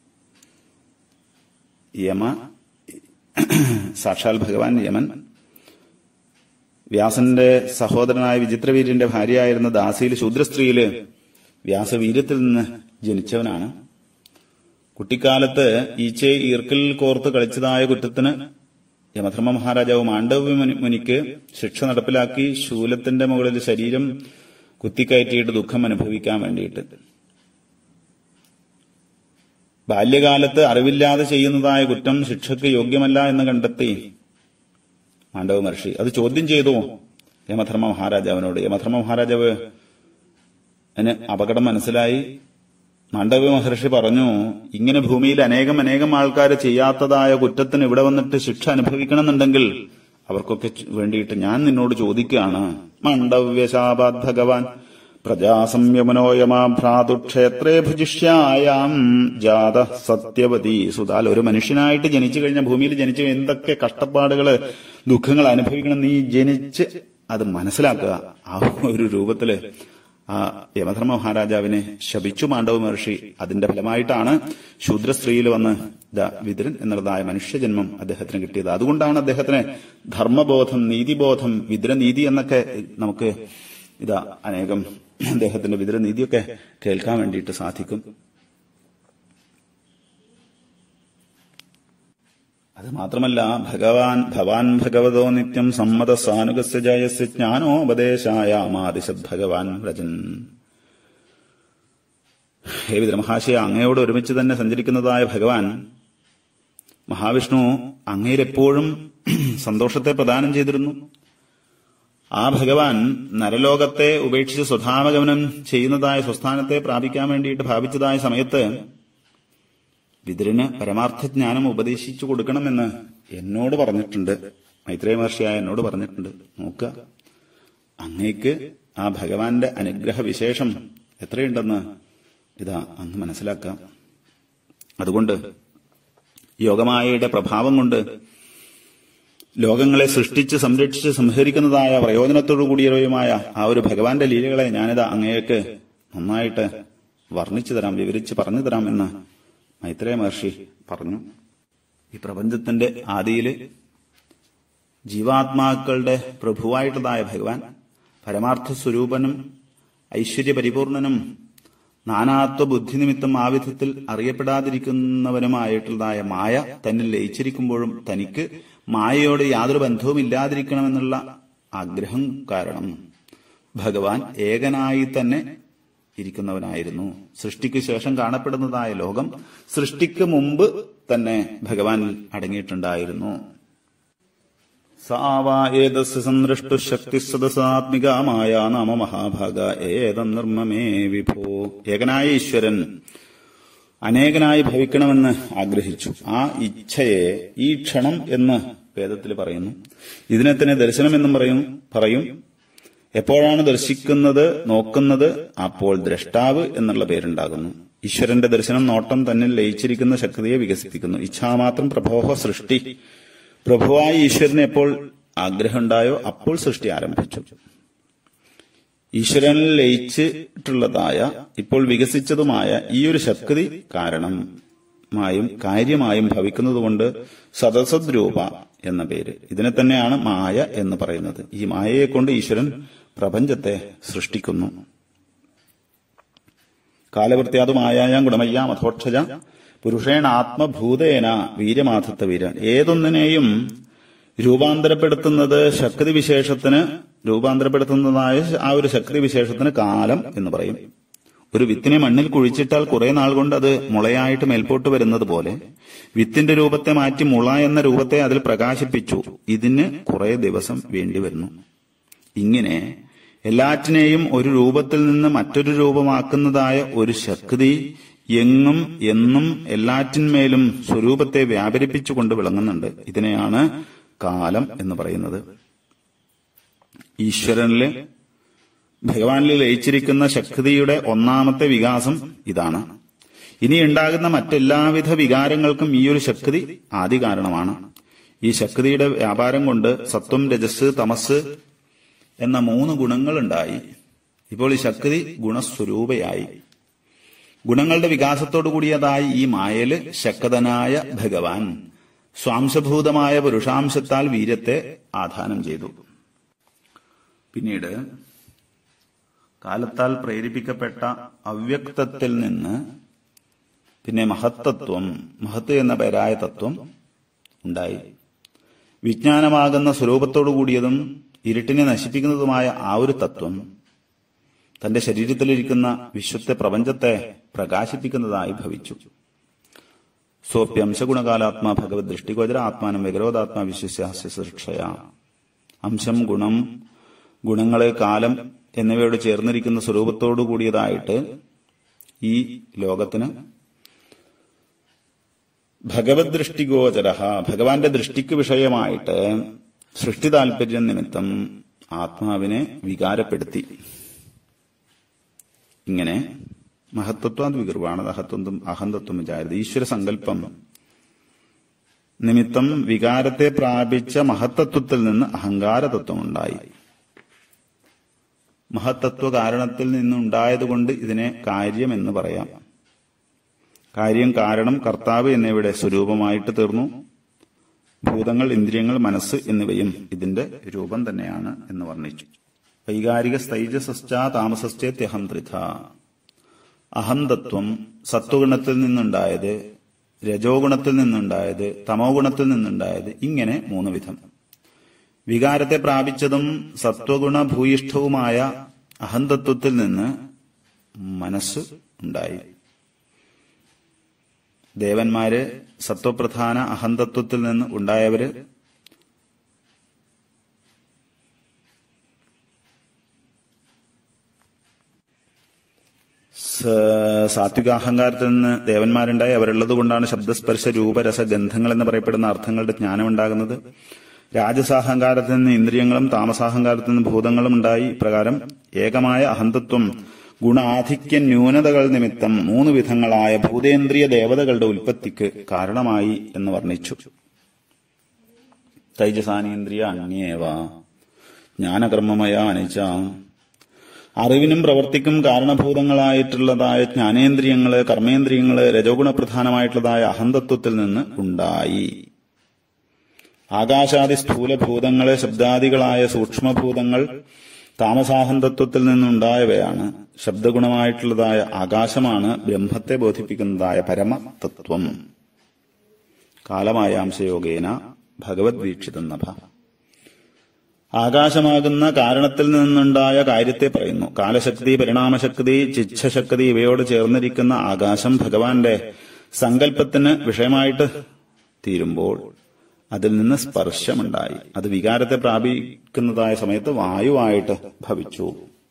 Speaker 3: യമ സാക്ഷാൽ ഭഗവാൻ യമൻ വ്യാസന്റെ സഹോദരനായ വിചിത്രവീര്യന്റെ ഭാര്യയായിരുന്ന ദാസിയിൽ ശൂദ്രസ്ത്രീയില് വ്യാസവീര്യത്തിൽ നിന്ന് ജനിച്ചവനാണ് കുട്ടിക്കാലത്ത് ഈച്ചയെ ഈർക്കിൽ കോർത്ത് കളിച്ചതായ കുറ്റത്തിന് യമധർമ്മ മഹാരാജാവ് മാണ്ഡവ്യ മുനി- മുനിക്ക് ശിക്ഷ നടപ്പിലാക്കി ശൂലത്തിന്റെ മുകളിൽ ശരീരം കുത്തിക്കയറ്റിയിട്ട് ദുഃഖം അനുഭവിക്കാൻ വേണ്ടിയിട്ട് ബാല്യകാലത്ത് അറിവില്ലാതെ ചെയ്യുന്നതായ കുറ്റം ശിക്ഷയ്ക്ക് യോഗ്യമല്ല എന്ന് കണ്ടെത്തി മാണ്ഡവ മഹർഷി അത് ചോദ്യം ചെയ്തു യമധർമ്മ മഹാരാജാവിനോട് യമധർമ്മ മഹാരാജാവ് അതിന് അപകടം മനസ്സിലായി മാണ്ഡവ്യ മഹർഷി പറഞ്ഞു ഇങ്ങനെ ഭൂമിയിൽ അനേകം അനേകം ആൾക്കാർ ചെയ്യാത്തതായ കുറ്റത്തിന് ഇവിടെ വന്നിട്ട് ശിക്ഷ അനുഭവിക്കണമെന്നുണ്ടെങ്കിൽ അവർക്കൊക്കെ ചു- വേണ്ടിയിട്ട് ഞാൻ നിന്നോട് ചോദിക്കുകയാണ് മാണ്ഡവ്യശാപാത് ഭഗവാൻ പ്രജാസംയമനോയമാഭ്രാതു ക്ഷേത്രേ ഭുജിഷ്യായാം ജാത സത്യവതി സുതാൽ ഒരു മനുഷ്യനായിട്ട് ജനിച്ചു കഴിഞ്ഞ ഭൂമിയിൽ ജനിച്ച് എന്തൊക്കെ കഷ്ടപ്പാടുകള് ദുഃഖങ്ങൾ അനുഭവിക്കണം നീ ജനിച്ച് അത് മനസ്സിലാക്കുക ആ ഒരു രൂപത്തില് ആ യമധർമ്മ മഹാരാജാവിനെ ശപിച്ചു മാണ്ഡവ മഹർഷി അതിന്റെ ഫലമായിട്ടാണ് ശൂദ്രസ്ത്രീയിൽ വന്ന് ദാ വിതുരൻ എന്നുള്ളതായ മനുഷ്യജന്മം അദ്ദേഹത്തിന് കിട്ടിയത് അതുകൊണ്ടാണ് അദ്ദേഹത്തിന് ധർമ്മബോധം നീതിബോധം വിതുരനീതി എന്നൊക്കെ നമുക്ക് ഇതാ അനേകം അദ്ദേഹത്തിന്റെ വിതുരനീതിയൊക്കെ കേൾക്കാൻ വേണ്ടിയിട്ട് സാധിക്കും അത് മാത്രമല്ല ഭഗവാൻ ഭവാൻ ഭഗവതോ നിത്യം സമ്മത സാനുഗസ്യ ജയസ്യ ജ്ഞാനോപദേശായാമാദിശത് ഭഗവാൻ വ്രജൻ ഹേ വിദ്രമഹാശയ അങ്ങയോട് ഒരുമിച്ച് തന്നെ സഞ്ചരിക്കുന്നതായ ഭഗവാൻ മഹാവിഷ്ണു അങ്ങയിലെപ്പോഴും സന്തോഷത്തെ പ്രദാനം ചെയ്തിരുന്നു ആ ഭഗവാൻ നരലോകത്തെ ഉപേക്ഷിച്ച് സ്വധാമഗമനം ചെയ്യുന്നതായ സ്വസ്ഥാനത്തെ പ്രാപിക്കാൻ വേണ്ടിയിട്ട് ഭാവിച്ചതായ സമയത്ത് വിതുരന് പരമാർത്ഥ ജ്ഞാനം ഉപദേശിച്ചു കൊടുക്കണമെന്ന് എന്നോട് പറഞ്ഞിട്ടുണ്ട് മൈത്രേയ മഹർഷിയായ എന്നോട് പറഞ്ഞിട്ടുണ്ട് നോക്കുക അങ്ങേക്ക് ആ ഭഗവാന്റെ അനുഗ്രഹ വിശേഷം എത്രയുണ്ടെന്ന് ഇതാ അങ്ങ് മനസ്സിലാക്കാം അതുകൊണ്ട് യോഗമായയുടെ പ്രഭാവം കൊണ്ട് ലോകങ്ങളെ സൃഷ്ടിച്ച് സംരക്ഷിച്ച് സംഹരിക്കുന്നതായ പ്രയോജനത്തോടു കൂടിയവയുമായ ആ ഒരു ഭഗവാന്റെ ലീലകളെ ഞാനിതാ അങ്ങേക്ക് നന്നായിട്ട് വർണ്ണിച്ചു തരാം വിവരിച്ച് പറഞ്ഞു തരാം എന്ന് മൈത്രേയ മഹർഷി പറഞ്ഞു ഈ പ്രപഞ്ചത്തിന്റെ ആദിയില് ജീവാത്മാക്കളുടെ പ്രഭുവായിട്ടുള്ളതായ ഭഗവാൻ പരമാർത്ഥ സ്വരൂപനും ഐശ്വര്യപരിപൂർണനും നാനാത്വ ബുദ്ധി നിമിത്തം ആ വിധത്തിൽ അറിയപ്പെടാതിരിക്കുന്നവനുമായിട്ടുള്ളതായ മായ തന്നിൽ ലയിച്ചിരിക്കുമ്പോഴും തനിക്ക് മായയോട് യാതൊരു ബന്ധവും ഇല്ലാതിരിക്കണമെന്നുള്ള ആഗ്രഹം കാരണം ഭഗവാൻ ഏകനായി തന്നെ ഇരിക്കുന്നവനായിരുന്നു സൃഷ്ടിക്ക് ശേഷം കാണപ്പെടുന്നതായ ലോകം സൃഷ്ടിക്ക് മുമ്പ് തന്നെ ഭഗവാനിൽ അടങ്ങിയിട്ടുണ്ടായിരുന്നു സാവാ ഏതസ് സന്ദൃഷ്ടു ശക്തി സദസാത്മികമായ നാമ മഹാഭാഗ ഏതം നിർമ്മമേ വിഭോ ഏകനായ ഈശ്വരൻ അനേകനായി ഭവിക്കണമെന്ന് ആഗ്രഹിച്ചു ആ ഇച്ഛയെ ഈ ക്ഷണം എന്ന് വേദത്തിൽ പറയുന്നു ഇതിനെ തന്നെ ദർശനം എന്നും പറയും പറയും എപ്പോഴാണ് ദർശിക്കുന്നത് നോക്കുന്നത് അപ്പോൾ ദ്രഷ്ടാവ് എന്നുള്ള പേരുണ്ടാകുന്നു ഈശ്വരന്റെ ദർശനം നോട്ടം തന്നിൽ ലയിച്ചിരിക്കുന്ന ശക്തിയെ വികസിപ്പിക്കുന്നു ഇച്ഛാമാത്രം പ്രഭോഹ സൃഷ്ടി പ്രഭുവായ ഈശ്വരന് എപ്പോൾ ആഗ്രഹമുണ്ടായോ അപ്പോൾ സൃഷ്ടി ആരംഭിച്ചു ഈശ്വരനിൽ ലയിച്ചിട്ടുള്ളതായ ഇപ്പോൾ വികസിച്ചതുമായ ഈ ഒരു ശക്തി കാരണമായും കാര്യമായും ഭവിക്കുന്നതുകൊണ്ട് സദസദ് രൂപ എന്ന പേര് ഇതിനെ തന്നെയാണ് മായ എന്ന് പറയുന്നത് ഈ മായയെ കൊണ്ട് ഈശ്വരൻ പ്രപഞ്ചത്തെ സൃഷ്ടിക്കുന്നു കാലവൃത്യാതുമായാം ഗുണമയ്യാം അധോക്ഷജ പുരുഷേണ ആത്മഭൂതേന വീര്യമാധത്ത വീര ഏതൊന്നിനെയും രൂപാന്തരപ്പെടുത്തുന്നത് ശക്തി വിശേഷത്തിന് രൂപാന്തരപ്പെടുത്തുന്നതായ ആ ഒരു ശക്തി വിശേഷത്തിന് കാലം എന്ന് പറയും ഒരു വിത്തിനെ മണ്ണിൽ കുഴിച്ചിട്ടാൽ കുറെ നാൾ കൊണ്ട് അത് മുളയായിട്ട് മേൽപോട്ട് വരുന്നത് പോലെ വിത്തിന്റെ രൂപത്തെ മാറ്റി മുള എന്ന രൂപത്തെ അതിൽ പ്രകാശിപ്പിച്ചു ഇതിന് കുറെ ദിവസം വേണ്ടി വരുന്നു ഇങ്ങനെ എല്ലാറ്റിനെയും ഒരു രൂപത്തിൽ നിന്ന് മറ്റൊരു രൂപമാക്കുന്നതായ ഒരു ശക്തി എങ്ങും എന്നും എല്ലാറ്റിന്മേലും സ്വരൂപത്തെ വ്യാപരിപ്പിച്ചുകൊണ്ട് വിളങ്ങുന്നുണ്ട് ഇതിനെയാണ് കാലം എന്ന് പറയുന്നത് ഈശ്വരനിലെ ഭഗവാനിൽ ലയിച്ചിരിക്കുന്ന ശക്തിയുടെ ഒന്നാമത്തെ വികാസം ഇതാണ് ഇനി ഉണ്ടാകുന്ന മറ്റെല്ലാവിധ വികാരങ്ങൾക്കും ഈ ഒരു ശക്തി ആദ്യ കാരണമാണ് ഈ ശക്തിയുടെ വ്യാപാരം കൊണ്ട് സത്വം രജസ് തമസ് എന്ന മൂന്ന് ഗുണങ്ങളുണ്ടായി ഇപ്പോൾ ഈ ശക്തി ഗുണസ്വരൂപയായി ഗുണങ്ങളുടെ വികാസത്തോടു കൂടിയതായി ഈ മായല് ശക്തനായ ഭഗവാൻ സ്വാംശഭൂതമായ പുരുഷാംശത്താൽ വീര്യത്തെ ആധാനം ചെയ്തു പിന്നീട് കാലത്താൽ പ്രേരിപ്പിക്കപ്പെട്ട അവ്യക്തത്തിൽ നിന്ന് പിന്നെ മഹത്തത്വം മഹത്ത് എന്ന പേരായ തത്വം ഉണ്ടായി വിജ്ഞാനമാകുന്ന സ്വരൂപത്തോടു കൂടിയതും ഇരുട്ടിനെ നശിപ്പിക്കുന്നതുമായ ആ ഒരു തത്വം തന്റെ ശരീരത്തിലിരിക്കുന്ന വിശ്വത്തെ പ്രപഞ്ചത്തെ പ്രകാശിപ്പിക്കുന്നതായി ഭവിച്ചു സോപ്യംശഗുണകാലാത്മാ ഭഗവത് ദൃഷ്ടിഗോചര ആത്മാനം വികരോധാത്മാ വിശ്വസ്യാസ്യ സൃക്ഷയ അംശം ഗുണം ഗുണങ്ങളെ കാലം എന്നിവയോട് ചേർന്നിരിക്കുന്ന സ്വരൂപത്തോടു കൂടിയതായിട്ട് ഈ ലോകത്തിന് ഭഗവത് ദൃഷ്ടിഗോചര ഭഗവാന്റെ ദൃഷ്ടിക്ക് വിഷയമായിട്ട് സൃഷ്ടി താല്പര്യം നിമിത്തം ആത്മാവിനെ വികാരപ്പെടുത്തി ഇങ്ങനെ മഹത്വത്വാന്ത് വികൃവാണ് അഹത്വം അഹന്തത്വം വിചാരിത് ഈശ്വര സങ്കല്പം നിമിത്തം വികാരത്തെ പ്രാപിച്ച മഹത്തത്വത്തിൽ നിന്ന് അഹങ്കാരതത്വം ഉണ്ടായി മഹത്തത്വ കാരണത്തിൽ നിന്നുണ്ടായതുകൊണ്ട് ഇതിനെ കാര്യം എന്ന് പറയാം കാര്യം കാരണം കർത്താവ് എന്നിവയുടെ സ്വരൂപമായിട്ട് തീർന്നു ഭൂതങ്ങൾ ഇന്ദ്രിയങ്ങൾ മനസ്സ് എന്നിവയും ഇതിന്റെ രൂപം തന്നെയാണ് എന്ന് വർണ്ണിച്ചു വൈകാരിക സ്ഥൈജസശ്ച താമസശ്ചേത്യഹം ത്രിധ അഹന്തത്വം സത്വഗുണത്തിൽ നിന്നുണ്ടായത് രജോ ഗുണത്തിൽ നിന്നുണ്ടായത് തമോ ഗുണത്തിൽ നിന്നുണ്ടായത് ഇങ്ങനെ മൂന്ന് വിധം വികാരത്തെ പ്രാപിച്ചതും സത്വഗുണ ഭൂയിഷ്ഠവുമായ അഹന്തത്വത്തിൽ നിന്ന് മനസ്സ് ഉണ്ടായി ദേവന്മാര് സത്വപ്രധാന അഹന്തത്വത്തിൽ നിന്ന് ഉണ്ടായവര് സാത്വികാഹങ്കാരത്തിൽ നിന്ന് ദേവന്മാരുണ്ടായി അവരുള്ളത് കൊണ്ടാണ് ശബ്ദസ്പർശ രൂപരസ ഗന്ധങ്ങൾ എന്ന് പറയപ്പെടുന്ന അർത്ഥങ്ങളുടെ ജ്ഞാനം ഉണ്ടാകുന്നത് രാജസാഹങ്കാരത്തിൽ നിന്ന് ഇന്ദ്രിയങ്ങളും താമസാഹങ്കാരത്തിൽ നിന്ന് ഭൂതങ്ങളും ഉണ്ടായി ഇപ്രകാരം ഏകമായ അഹന്തത്വം ഗുണാധിക്യ ന്യൂനതകൾ നിമിത്തം മൂന്ന് വിധങ്ങളായ ഭൂതേന്ദ്രിയ ദേവതകളുടെ ഉൽപ്പത്തിക്ക് കാരണമായി എന്ന് വർണ്ണിച്ചു തൈജസാനേന്ദ്രിയ അന്യേവ ജ്ഞാനകർമ്മമയ അനിച്ച അറിവിനും പ്രവർത്തിക്കും കാരണഭൂതങ്ങളായിട്ടുള്ളതായ ജ്ഞാനേന്ദ്രിയങ്ങള് കർമ്മേന്ദ്രിയങ്ങള് രജോഗുണ പ്രധാനമായിട്ടുള്ളതായ അഹന്തത്വത്തിൽ നിന്ന് ഉണ്ടായി ആകാശാദി സ്ഥൂലഭൂതങ്ങളെ ശബ്ദാദികളായ സൂക്ഷ്മഭൂതങ്ങൾ താമസാഹന്തത്വത്തിൽ നിന്നുണ്ടായവയാണ് ശബ്ദഗുണമായിട്ടുള്ളതായ ആകാശമാണ് ബ്രഹ്മത്തെ ബോധിപ്പിക്കുന്നതായ പരമതത്വം കാലമായാംശയോഗേന ഭഗവത് വീക്ഷിതം നഭ ആകാശമാകുന്ന കാരണത്തിൽ നിന്നുണ്ടായ കാര്യത്തെ പറയുന്നു കാലശക്തി പരിണാമശക്തി ചിച്ഛശക്തി ഇവയോട് ചേർന്നിരിക്കുന്ന ആകാശം ഭഗവാന്റെ സങ്കല്പത്തിന് വിഷയമായിട്ട് തീരുമ്പോൾ അതിൽ നിന്ന് സ്പർശമുണ്ടായി അത് വികാരത്തെ പ്രാപിക്കുന്നതായ സമയത്ത് വായുവായിട്ട് ഭവിച്ചു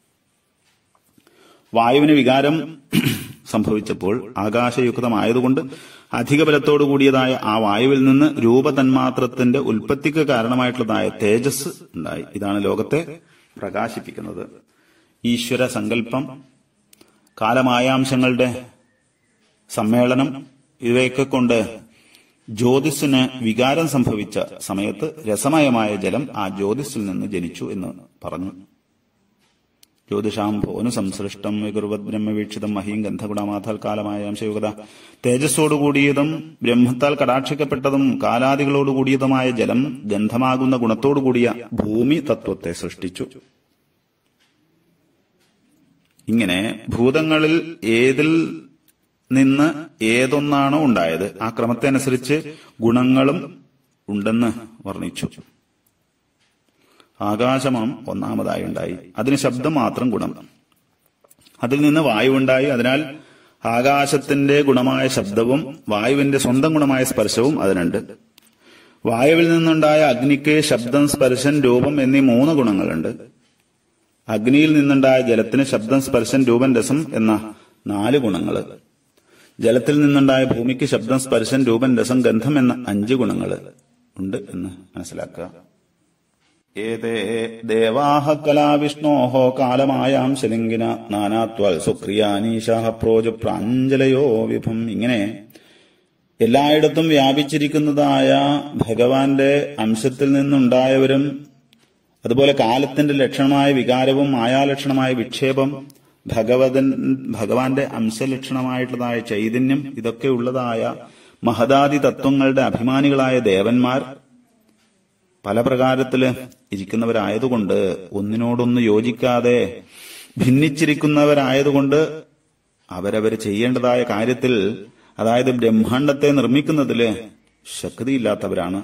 Speaker 3: വായുവിന് വികാരം സംഭവിച്ചപ്പോൾ ആകാശയുക്തമായതുകൊണ്ട് അധിക ബലത്തോടു കൂടിയതായ ആ വായുവിൽ നിന്ന് രൂപതന്മാത്രത്തിന്റെ ഉൽപ്പത്തിക്ക് കാരണമായിട്ടുള്ളതായ തേജസ് ഉണ്ടായി ഇതാണ് ലോകത്തെ പ്രകാശിപ്പിക്കുന്നത് ഈശ്വര സങ്കല്പം കാലമായാംശങ്ങളുടെ സമ്മേളനം ഇവയൊക്കെ കൊണ്ട് ജ്യോതിസിന് വികാരം സംഭവിച്ച സമയത്ത് രസമയമായ ജലം ആ ജ്യോതിസിൽ നിന്ന് ജനിച്ചു എന്ന് പറഞ്ഞു ജ്യോതിഷാം ഭോനു സംസൃഷ്ടം വികുർവത് ബ്രഹ്മവീക്ഷിതം മഹീം ഗന്ധഗുണമാഥാൽ കാലമായ അംശയുഗത തേജസ്സോടുകൂടിയതും ബ്രഹ്മത്താൽ കടാക്ഷിക്കപ്പെട്ടതും കാലാദികളോടുകൂടിയതുമായ ജലം ഗന്ധമാകുന്ന ഗുണത്തോടുകൂടിയ ഭൂമി തത്വത്തെ സൃഷ്ടിച്ചു ഇങ്ങനെ ഭൂതങ്ങളിൽ ഏതിൽ നിന്ന് ഏതൊന്നാണോ ഉണ്ടായത് ആ ക്രമത്തെ അനുസരിച്ച് ഗുണങ്ങളും ഉണ്ടെന്ന് വർണ്ണിച്ചു ആകാശമം ഒന്നാമതായി ഉണ്ടായി അതിന് ശബ്ദം മാത്രം ഗുണം അതിൽ നിന്ന് വായുവുണ്ടായി അതിനാൽ ആകാശത്തിന്റെ ഗുണമായ ശബ്ദവും വായുവിന്റെ സ്വന്തം ഗുണമായ സ്പർശവും അതിനുണ്ട് വായുവിൽ നിന്നുണ്ടായ അഗ്നിക്ക് ശബ്ദം സ്പർശൻ രൂപം എന്നീ മൂന്ന് ഗുണങ്ങളുണ്ട് അഗ്നിയിൽ നിന്നുണ്ടായ ജലത്തിന് ശബ്ദം സ്പർശൻ രൂപം രസം എന്ന നാല് ഗുണങ്ങൾ ജലത്തിൽ നിന്നുണ്ടായ ഭൂമിക്ക് ശബ്ദം സ്പർശൻ രൂപം രസം ഗന്ധം എന്ന അഞ്ച് ഗുണങ്ങൾ ഉണ്ട് എന്ന് മനസ്സിലാക്കുക ഏതേ ദേവാഹ കലാവിഷ്ണോഹോ കാലമായാം ശലിംഗിന നാനാത്വൽ സുക്രിയാനീശാഹ പ്രോജു പ്രാഞ്ജലയോ വിഭം ഇങ്ങനെ എല്ലായിടത്തും വ്യാപിച്ചിരിക്കുന്നതായ ഭഗവാന്റെ അംശത്തിൽ നിന്നുണ്ടായവരും അതുപോലെ കാലത്തിന്റെ ലക്ഷണമായ വികാരവും മായാലക്ഷണമായ വിക്ഷേപം ഭഗവതൻ ഭഗവാന്റെ അംശലക്ഷണമായിട്ടുള്ളതായ ചൈതന്യം ഇതൊക്കെ ഉള്ളതായ മഹദാദി തത്വങ്ങളുടെ അഭിമാനികളായ ദേവന്മാർ പല പ്രകാരത്തില് ഇരിക്കുന്നവരായതുകൊണ്ട് ഒന്നിനോടൊന്ന് യോജിക്കാതെ ഭിന്നിച്ചിരിക്കുന്നവരായതുകൊണ്ട് അവരവർ ചെയ്യേണ്ടതായ കാര്യത്തിൽ അതായത് ബ്രഹ്മാണ്ടത്തെ നിർമ്മിക്കുന്നതില് ശക്തിയില്ലാത്തവരാണ്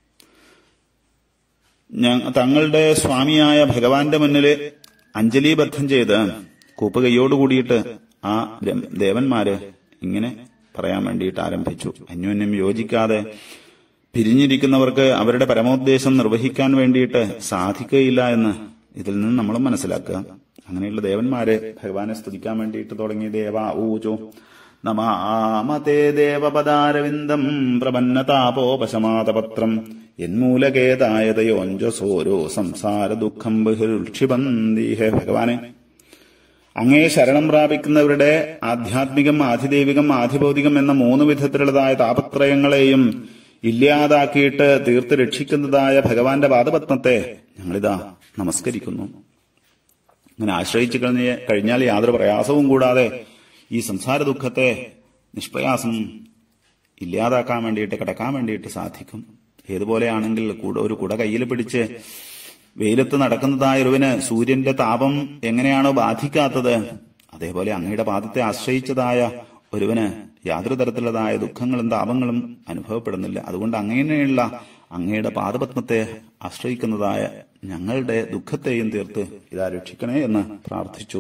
Speaker 3: ഞ- തങ്ങളുടെ സ്വാമിയായ ഭഗവാന്റെ മുന്നില് അഞ്ജലിബദ്ധം ചെയ്ത് കൂപ്പുകൈയോടുകൂടിയിട്ട് ആ ബ്രഹ്മ- ദേവന്മാര് ഇങ്ങനെ പറയാൻ വേണ്ടിയിട്ട് ആരംഭിച്ചു അന്യോന്യം യോജിക്കാതെ പിരിഞ്ഞിരിക്കുന്നവർക്ക് അവരുടെ പരമോദ്ദേശം നിർവഹിക്കാൻ വേണ്ടിയിട്ട് സാധിക്കുകയില്ല എന്ന് ഇതിൽ നിന്ന് നമ്മൾ മനസ്സിലാക്കുക അങ്ങനെയുള്ള ദേവന്മാര് ഭഗവാനെ സ്തുതിക്കാൻ വേണ്ടിയിട്ട് തുടങ്ങി ദേവ ഊചോ നമാമതേ ദേവപദാരവിന്ദം പ്രപന്നതാപോപശമാതപത്രം യന്മൂലകേതായതയോഞ്ജസോരോ സംസാര ദുഃഖം ബഹിരുക്ഷിപന്തി ഹേ ഭഗവാനെ അങ്ങേ ശരണം പ്രാപിക്കുന്നവരുടെ ആധ്യാത്മികം ആധിദൈവികം ആധിഭൗതികം എന്ന മൂന്ന് വിധത്തിലുള്ളതായ താപത്രയങ്ങളെയും ഇല്ലാതാക്കിയിട്ട് തീർത്ത് രക്ഷിക്കുന്നതായ ഭഗവാന്റെ പാദപത്മത്തെ ഞങ്ങളിതാ നമസ്കരിക്കുന്നു അങ്ങനെ ആശ്രയിച്ചു കഴിഞ്ഞ കഴിഞ്ഞാൽ യാതൊരു പ്രയാസവും കൂടാതെ ഈ സംസാര ദുഃഖത്തെ നിഷ്പ്രയാസം ഇല്ലാതാക്കാൻ വേണ്ടിയിട്ട് കിടക്കാൻ വേണ്ടിയിട്ട് സാധിക്കും ഏതുപോലെയാണെങ്കിൽ കൂടെ ഒരു കുട കയ്യിൽ പിടിച്ച് വെയിലത്ത് നടക്കുന്നതായ ഒരുവന് സൂര്യന്റെ താപം എങ്ങനെയാണോ ബാധിക്കാത്തത് അതേപോലെ അങ്ങയുടെ പാദത്തെ ആശ്രയിച്ചതായ ഒരുവന് യാതൊരു തരത്തിലുള്ളതായ ദുഃഖങ്ങളും താപങ്ങളും അനുഭവപ്പെടുന്നില്ല അതുകൊണ്ട് അങ്ങനെയുള്ള അങ്ങയുടെ പാദപത്മത്തെ ആശ്രയിക്കുന്നതായ ഞങ്ങളുടെ ദുഃഖത്തെയും തീർത്ത് ഇതാ രക്ഷിക്കണേ എന്ന് പ്രാർത്ഥിച്ചു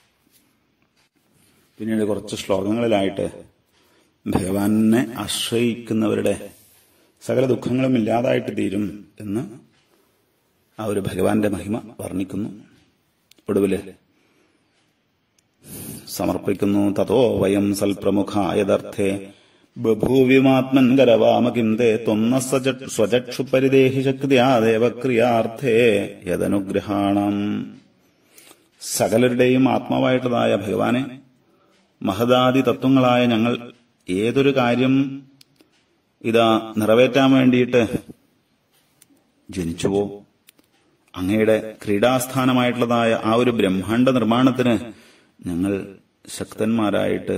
Speaker 3: പിന്നീട് കുറച്ച് ശ്ലോകങ്ങളിലായിട്ട് ഭഗവാനെ ആശ്രയിക്കുന്നവരുടെ സകല ദുഃഖങ്ങളും ഇല്ലാതായിട്ട് തീരും എന്ന് ആ ഒരു ഭഗവാന്റെ മഹിമ വർണ്ണിക്കുന്നു ഒടുവില് സമർപ്പിക്കുന്നു തതോ വയം സൽപ്രമുഖായതർത്ഥേ ബഭൂവിമാത്മൻ കരവാമ കിം തേ ത്വന്ന സ്വചക്ഷു പരിദേഹി ശക്തിയാദേവക്രിയാർത്ഥേ യദനുഗ്രഹാണം സകലരുടെയും ആത്മാവായിട്ടുള്ളതായ ഭഗവാനെ മഹദാദി തത്വങ്ങളായ ഞങ്ങൾ ഏതൊരു കാര്യം ഇതാ നിറവേറ്റാൻ വേണ്ടിയിട്ട് ജനിച്ചുവോ അങ്ങയുടെ ക്രീഡാസ്ഥാനമായിട്ടുള്ളതായ ആ ഒരു ബ്രഹ്മാണ്ഡ നിർമ്മാണത്തിന് ഞങ്ങൾ ശക്തന്മാരായിട്ട്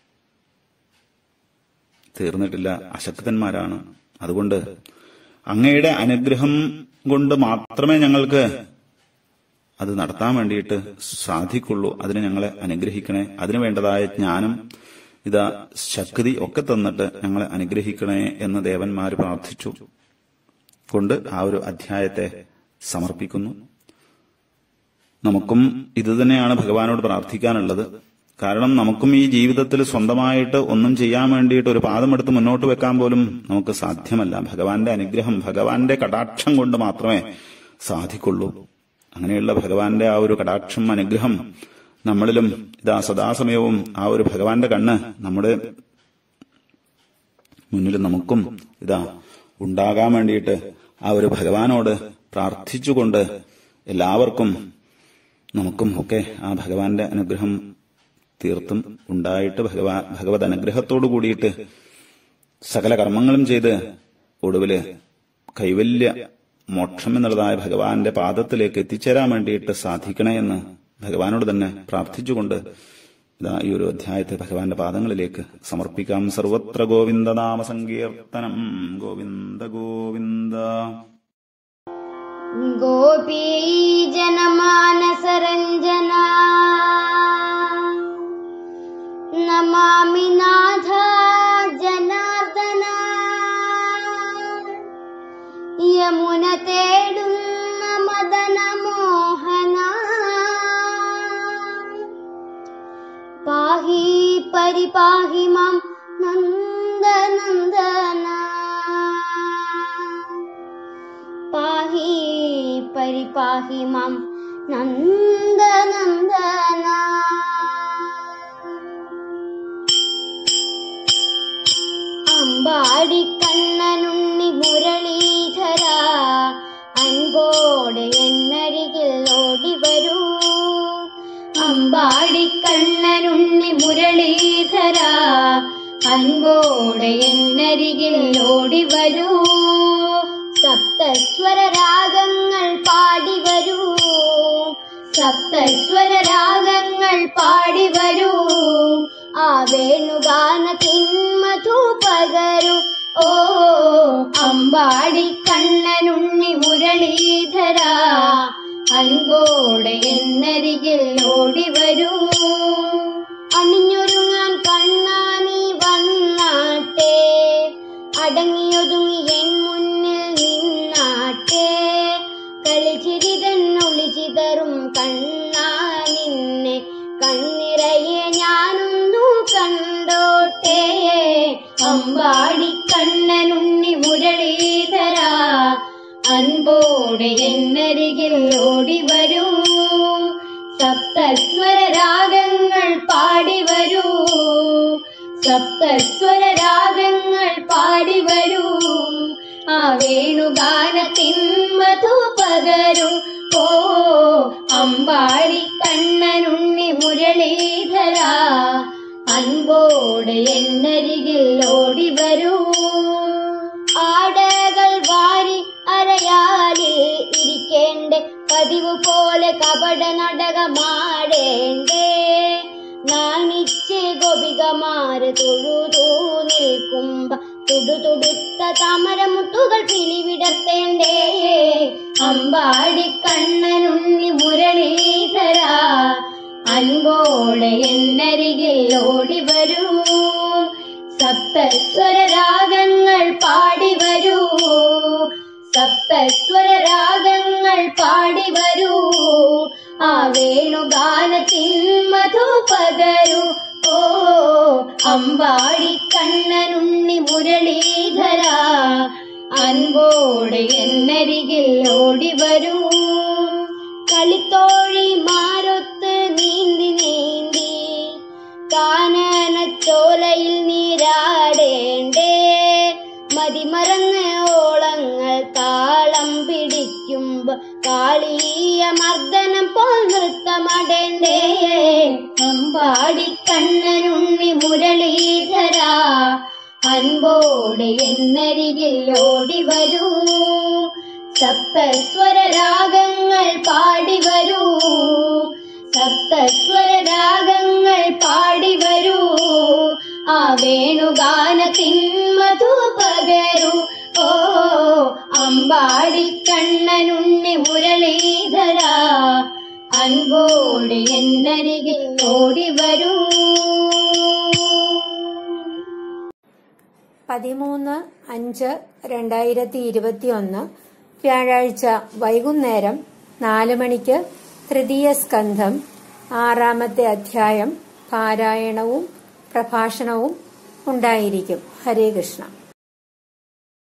Speaker 3: തീർന്നിട്ടില്ല അശക്തന്മാരാണ് അതുകൊണ്ട് അങ്ങയുടെ അനുഗ്രഹം കൊണ്ട് മാത്രമേ ഞങ്ങൾക്ക് അത് നടത്താൻ വേണ്ടിയിട്ട് സാധിക്കുള്ളൂ അതിന് ഞങ്ങളെ അനുഗ്രഹിക്കണേ അതിനു വേണ്ടതായ ജ്ഞാനം ഇതാ ശക്തി ഒക്കെ തന്നിട്ട് ഞങ്ങളെ അനുഗ്രഹിക്കണേ എന്ന് ദേവന്മാർ പ്രാർത്ഥിച്ചു കൊണ്ട് ആ ഒരു അധ്യായത്തെ സമർപ്പിക്കുന്നു നമുക്കും ഇത് തന്നെയാണ് ഭഗവാനോട് പ്രാർത്ഥിക്കാനുള്ളത് കാരണം നമുക്കും ഈ ജീവിതത്തിൽ സ്വന്തമായിട്ട് ഒന്നും ചെയ്യാൻ വേണ്ടിയിട്ട് ഒരു പാദമെടുത്ത് മുന്നോട്ട് വെക്കാൻ പോലും നമുക്ക് സാധ്യമല്ല ഭഗവാന്റെ അനുഗ്രഹം ഭഗവാന്റെ കടാക്ഷം കൊണ്ട് മാത്രമേ സാധിക്കുള്ളൂ അങ്ങനെയുള്ള ഭഗവാന്റെ ആ ഒരു കടാക്ഷം അനുഗ്രഹം നമ്മളിലും ഇതാ സദാസമയവും ആ ഒരു ഭഗവാന്റെ കണ്ണ് നമ്മുടെ മുന്നിൽ നമുക്കും ഇതാ ഉണ്ടാകാൻ വേണ്ടിയിട്ട് ആ ഒരു ഭഗവാനോട് പ്രാർത്ഥിച്ചുകൊണ്ട് എല്ലാവർക്കും നമുക്കും ഒക്കെ ആ ഭഗവാന്റെ അനുഗ്രഹം തീർത്തും ഉണ്ടായിട്ട് ഭഗവാ ഭഗവത് അനുഗ്രഹത്തോടു കൂടിയിട്ട് സകല കർമ്മങ്ങളും ചെയ്ത് ഒടുവില് കൈവല്യ മോക്ഷം എന്നുള്ളതായ ഭഗവാന്റെ പാദത്തിലേക്ക് എത്തിച്ചേരാൻ വേണ്ടിയിട്ട് സാധിക്കണേ എന്ന് ഭഗവാനോട് തന്നെ പ്രാർത്ഥിച്ചുകൊണ്ട് ഇതാ ഈ ഒരു അധ്യായത്തെ ഭഗവാന്റെ പാദങ്ങളിലേക്ക് സമർപ്പിക്കാം സർവത്ര ഗോവിന്ദ നാമ സങ്കീർത്തനം ഗോവിന്ദ ഗോവിന്ദ
Speaker 4: गोपीजनमानसरञ्जना नमामि नाथ जनार्दना यमुनतेडुन्न मदनमोहन पाहि परिपाहि मां नन्दनन्दना पाहि परिपाहि मां नन्दनन्दना അമ്പാടിക്കണ്ണനുണ്ണി മുരളീധര അൻപോടെ എന്നരികിൽ ഓടി വരൂ അമ്പാടിക്കണ്ണനുണ്ണി മുരളീധര അൻപോടെ എന്നരികിൽ ഓടി വരൂ സപ്തസ്വര രാഗങ്ങൾ പാടി വരൂ സപ്തസ്വര രാഗങ്ങൾ പാടി വരൂ ആ വേണുഗാനത്തിൻ മധു പകരൂ ഓ അമ്പാടി കണ്ണനുണ്ണി മുരളീധര അൻപോടെ എന്നരികിൽ ഓടി വരൂ അണിഞ്ഞൊരുങ്ങാൻ കണ്ണാനി വന്നാട്ടെ അടങ്ങിയൊതുങ്ങി എൻ മുന്നിൽ നിന്നാട്ടെ കളിച്ചിരിതന്നൊളിച്ചിതറും കണ്ണാ നിന്നെ കണ്ണിറയെ ഞാനൊന്നു കണ്ടോട്ടെ അമ്പാടി കണ്ണനുണ്ണി മുരളീധര അൻപോടെ എന്നരികിൽ ഓടി വരൂ സപ്തസ്വര രാഗങ്ങൾ പാടി വരൂ സപ്തസ്വര രാഗങ്ങൾ പാടി വരൂ ആ വേണുഗാനത്തിൻ മധു പകരൂ ഓ അമ്പാടി കണ്ണനുണ്ണി മുരളീധര അൻപോടെ എന്നരികിൽ ഓടി വരൂ ആടകൾ വാരി അരയാലിൽ ഇരിക്കേണ്ടേ പതിവ് പോലെ കപട നടകമാടേണ്ടേ നാണിച്ച് ഗോപികമാര് തൊഴുതൂ നിൽക്കുമ്പ തുടുതുടുത്ത താമരമുട്ടുകൾ പിലിവിടർത്തേണ്ടേ അമ്പാടി കണ്ണനുണ്ണി മുരളീധര അൻപോടെ എന്നരികിൽ ഓടി വരൂ സപ്തസ്വര രാഗങ്ങൾ പാടി വരൂ സപ്തസ്വര രാഗങ്ങൾ പാടി വരൂ ആ വേണുഗാനത്തിൻ മധു പകരൂ ഓ അമ്പാടി കണ്ണനുണ്ണി മുരളീധര അൻപോടെ എന്നരികിൽ ഓടി വരൂ കളിത്തോഴിമാരൊത്ത് നീന്തി നീന്തി കാനനച്ചോലയിൽ നീരാടേണ്ടേ മതിമറന്ന് ഓളങ്ങൾ താളം പിടിക്കുമ്പോ കാളീയ മർദ്ദനം പോൽ നൃത്തമടേണ്ടേ അമ്പാടി കണ്ണനുണ്ണി മുരളീധര അൻപോടെ എന്നരികിൽ ഓടി വരൂ സപ്തസ്വര രാഗങ്ങൾ പാടി വരൂ സപ്തസ്വര രാഗങ്ങൾ പാടി വരൂ ആ വേണുഗാനത്തിൻ മധു പകരൂ ഓ അമ്പാടി കണ്ണനുണ്ണി മുരളീധര അൻപോടെ എന്നരികിൽ ഓടി വരൂ
Speaker 1: പതിമൂന്ന് അഞ്ച് രണ്ടായിരത്തി ഇരുപത്തിയൊന്ന് വ്യാഴാഴ്ച വൈകുന്നേരം നാല് മണിക്ക് തൃതീയ സ്കന്ധം ആറാമത്തെ അധ്യായം പാരായണവും പ്രഭാഷണവും ഉണ്ടായിരിക്കും ഹരേ കൃഷ്ണ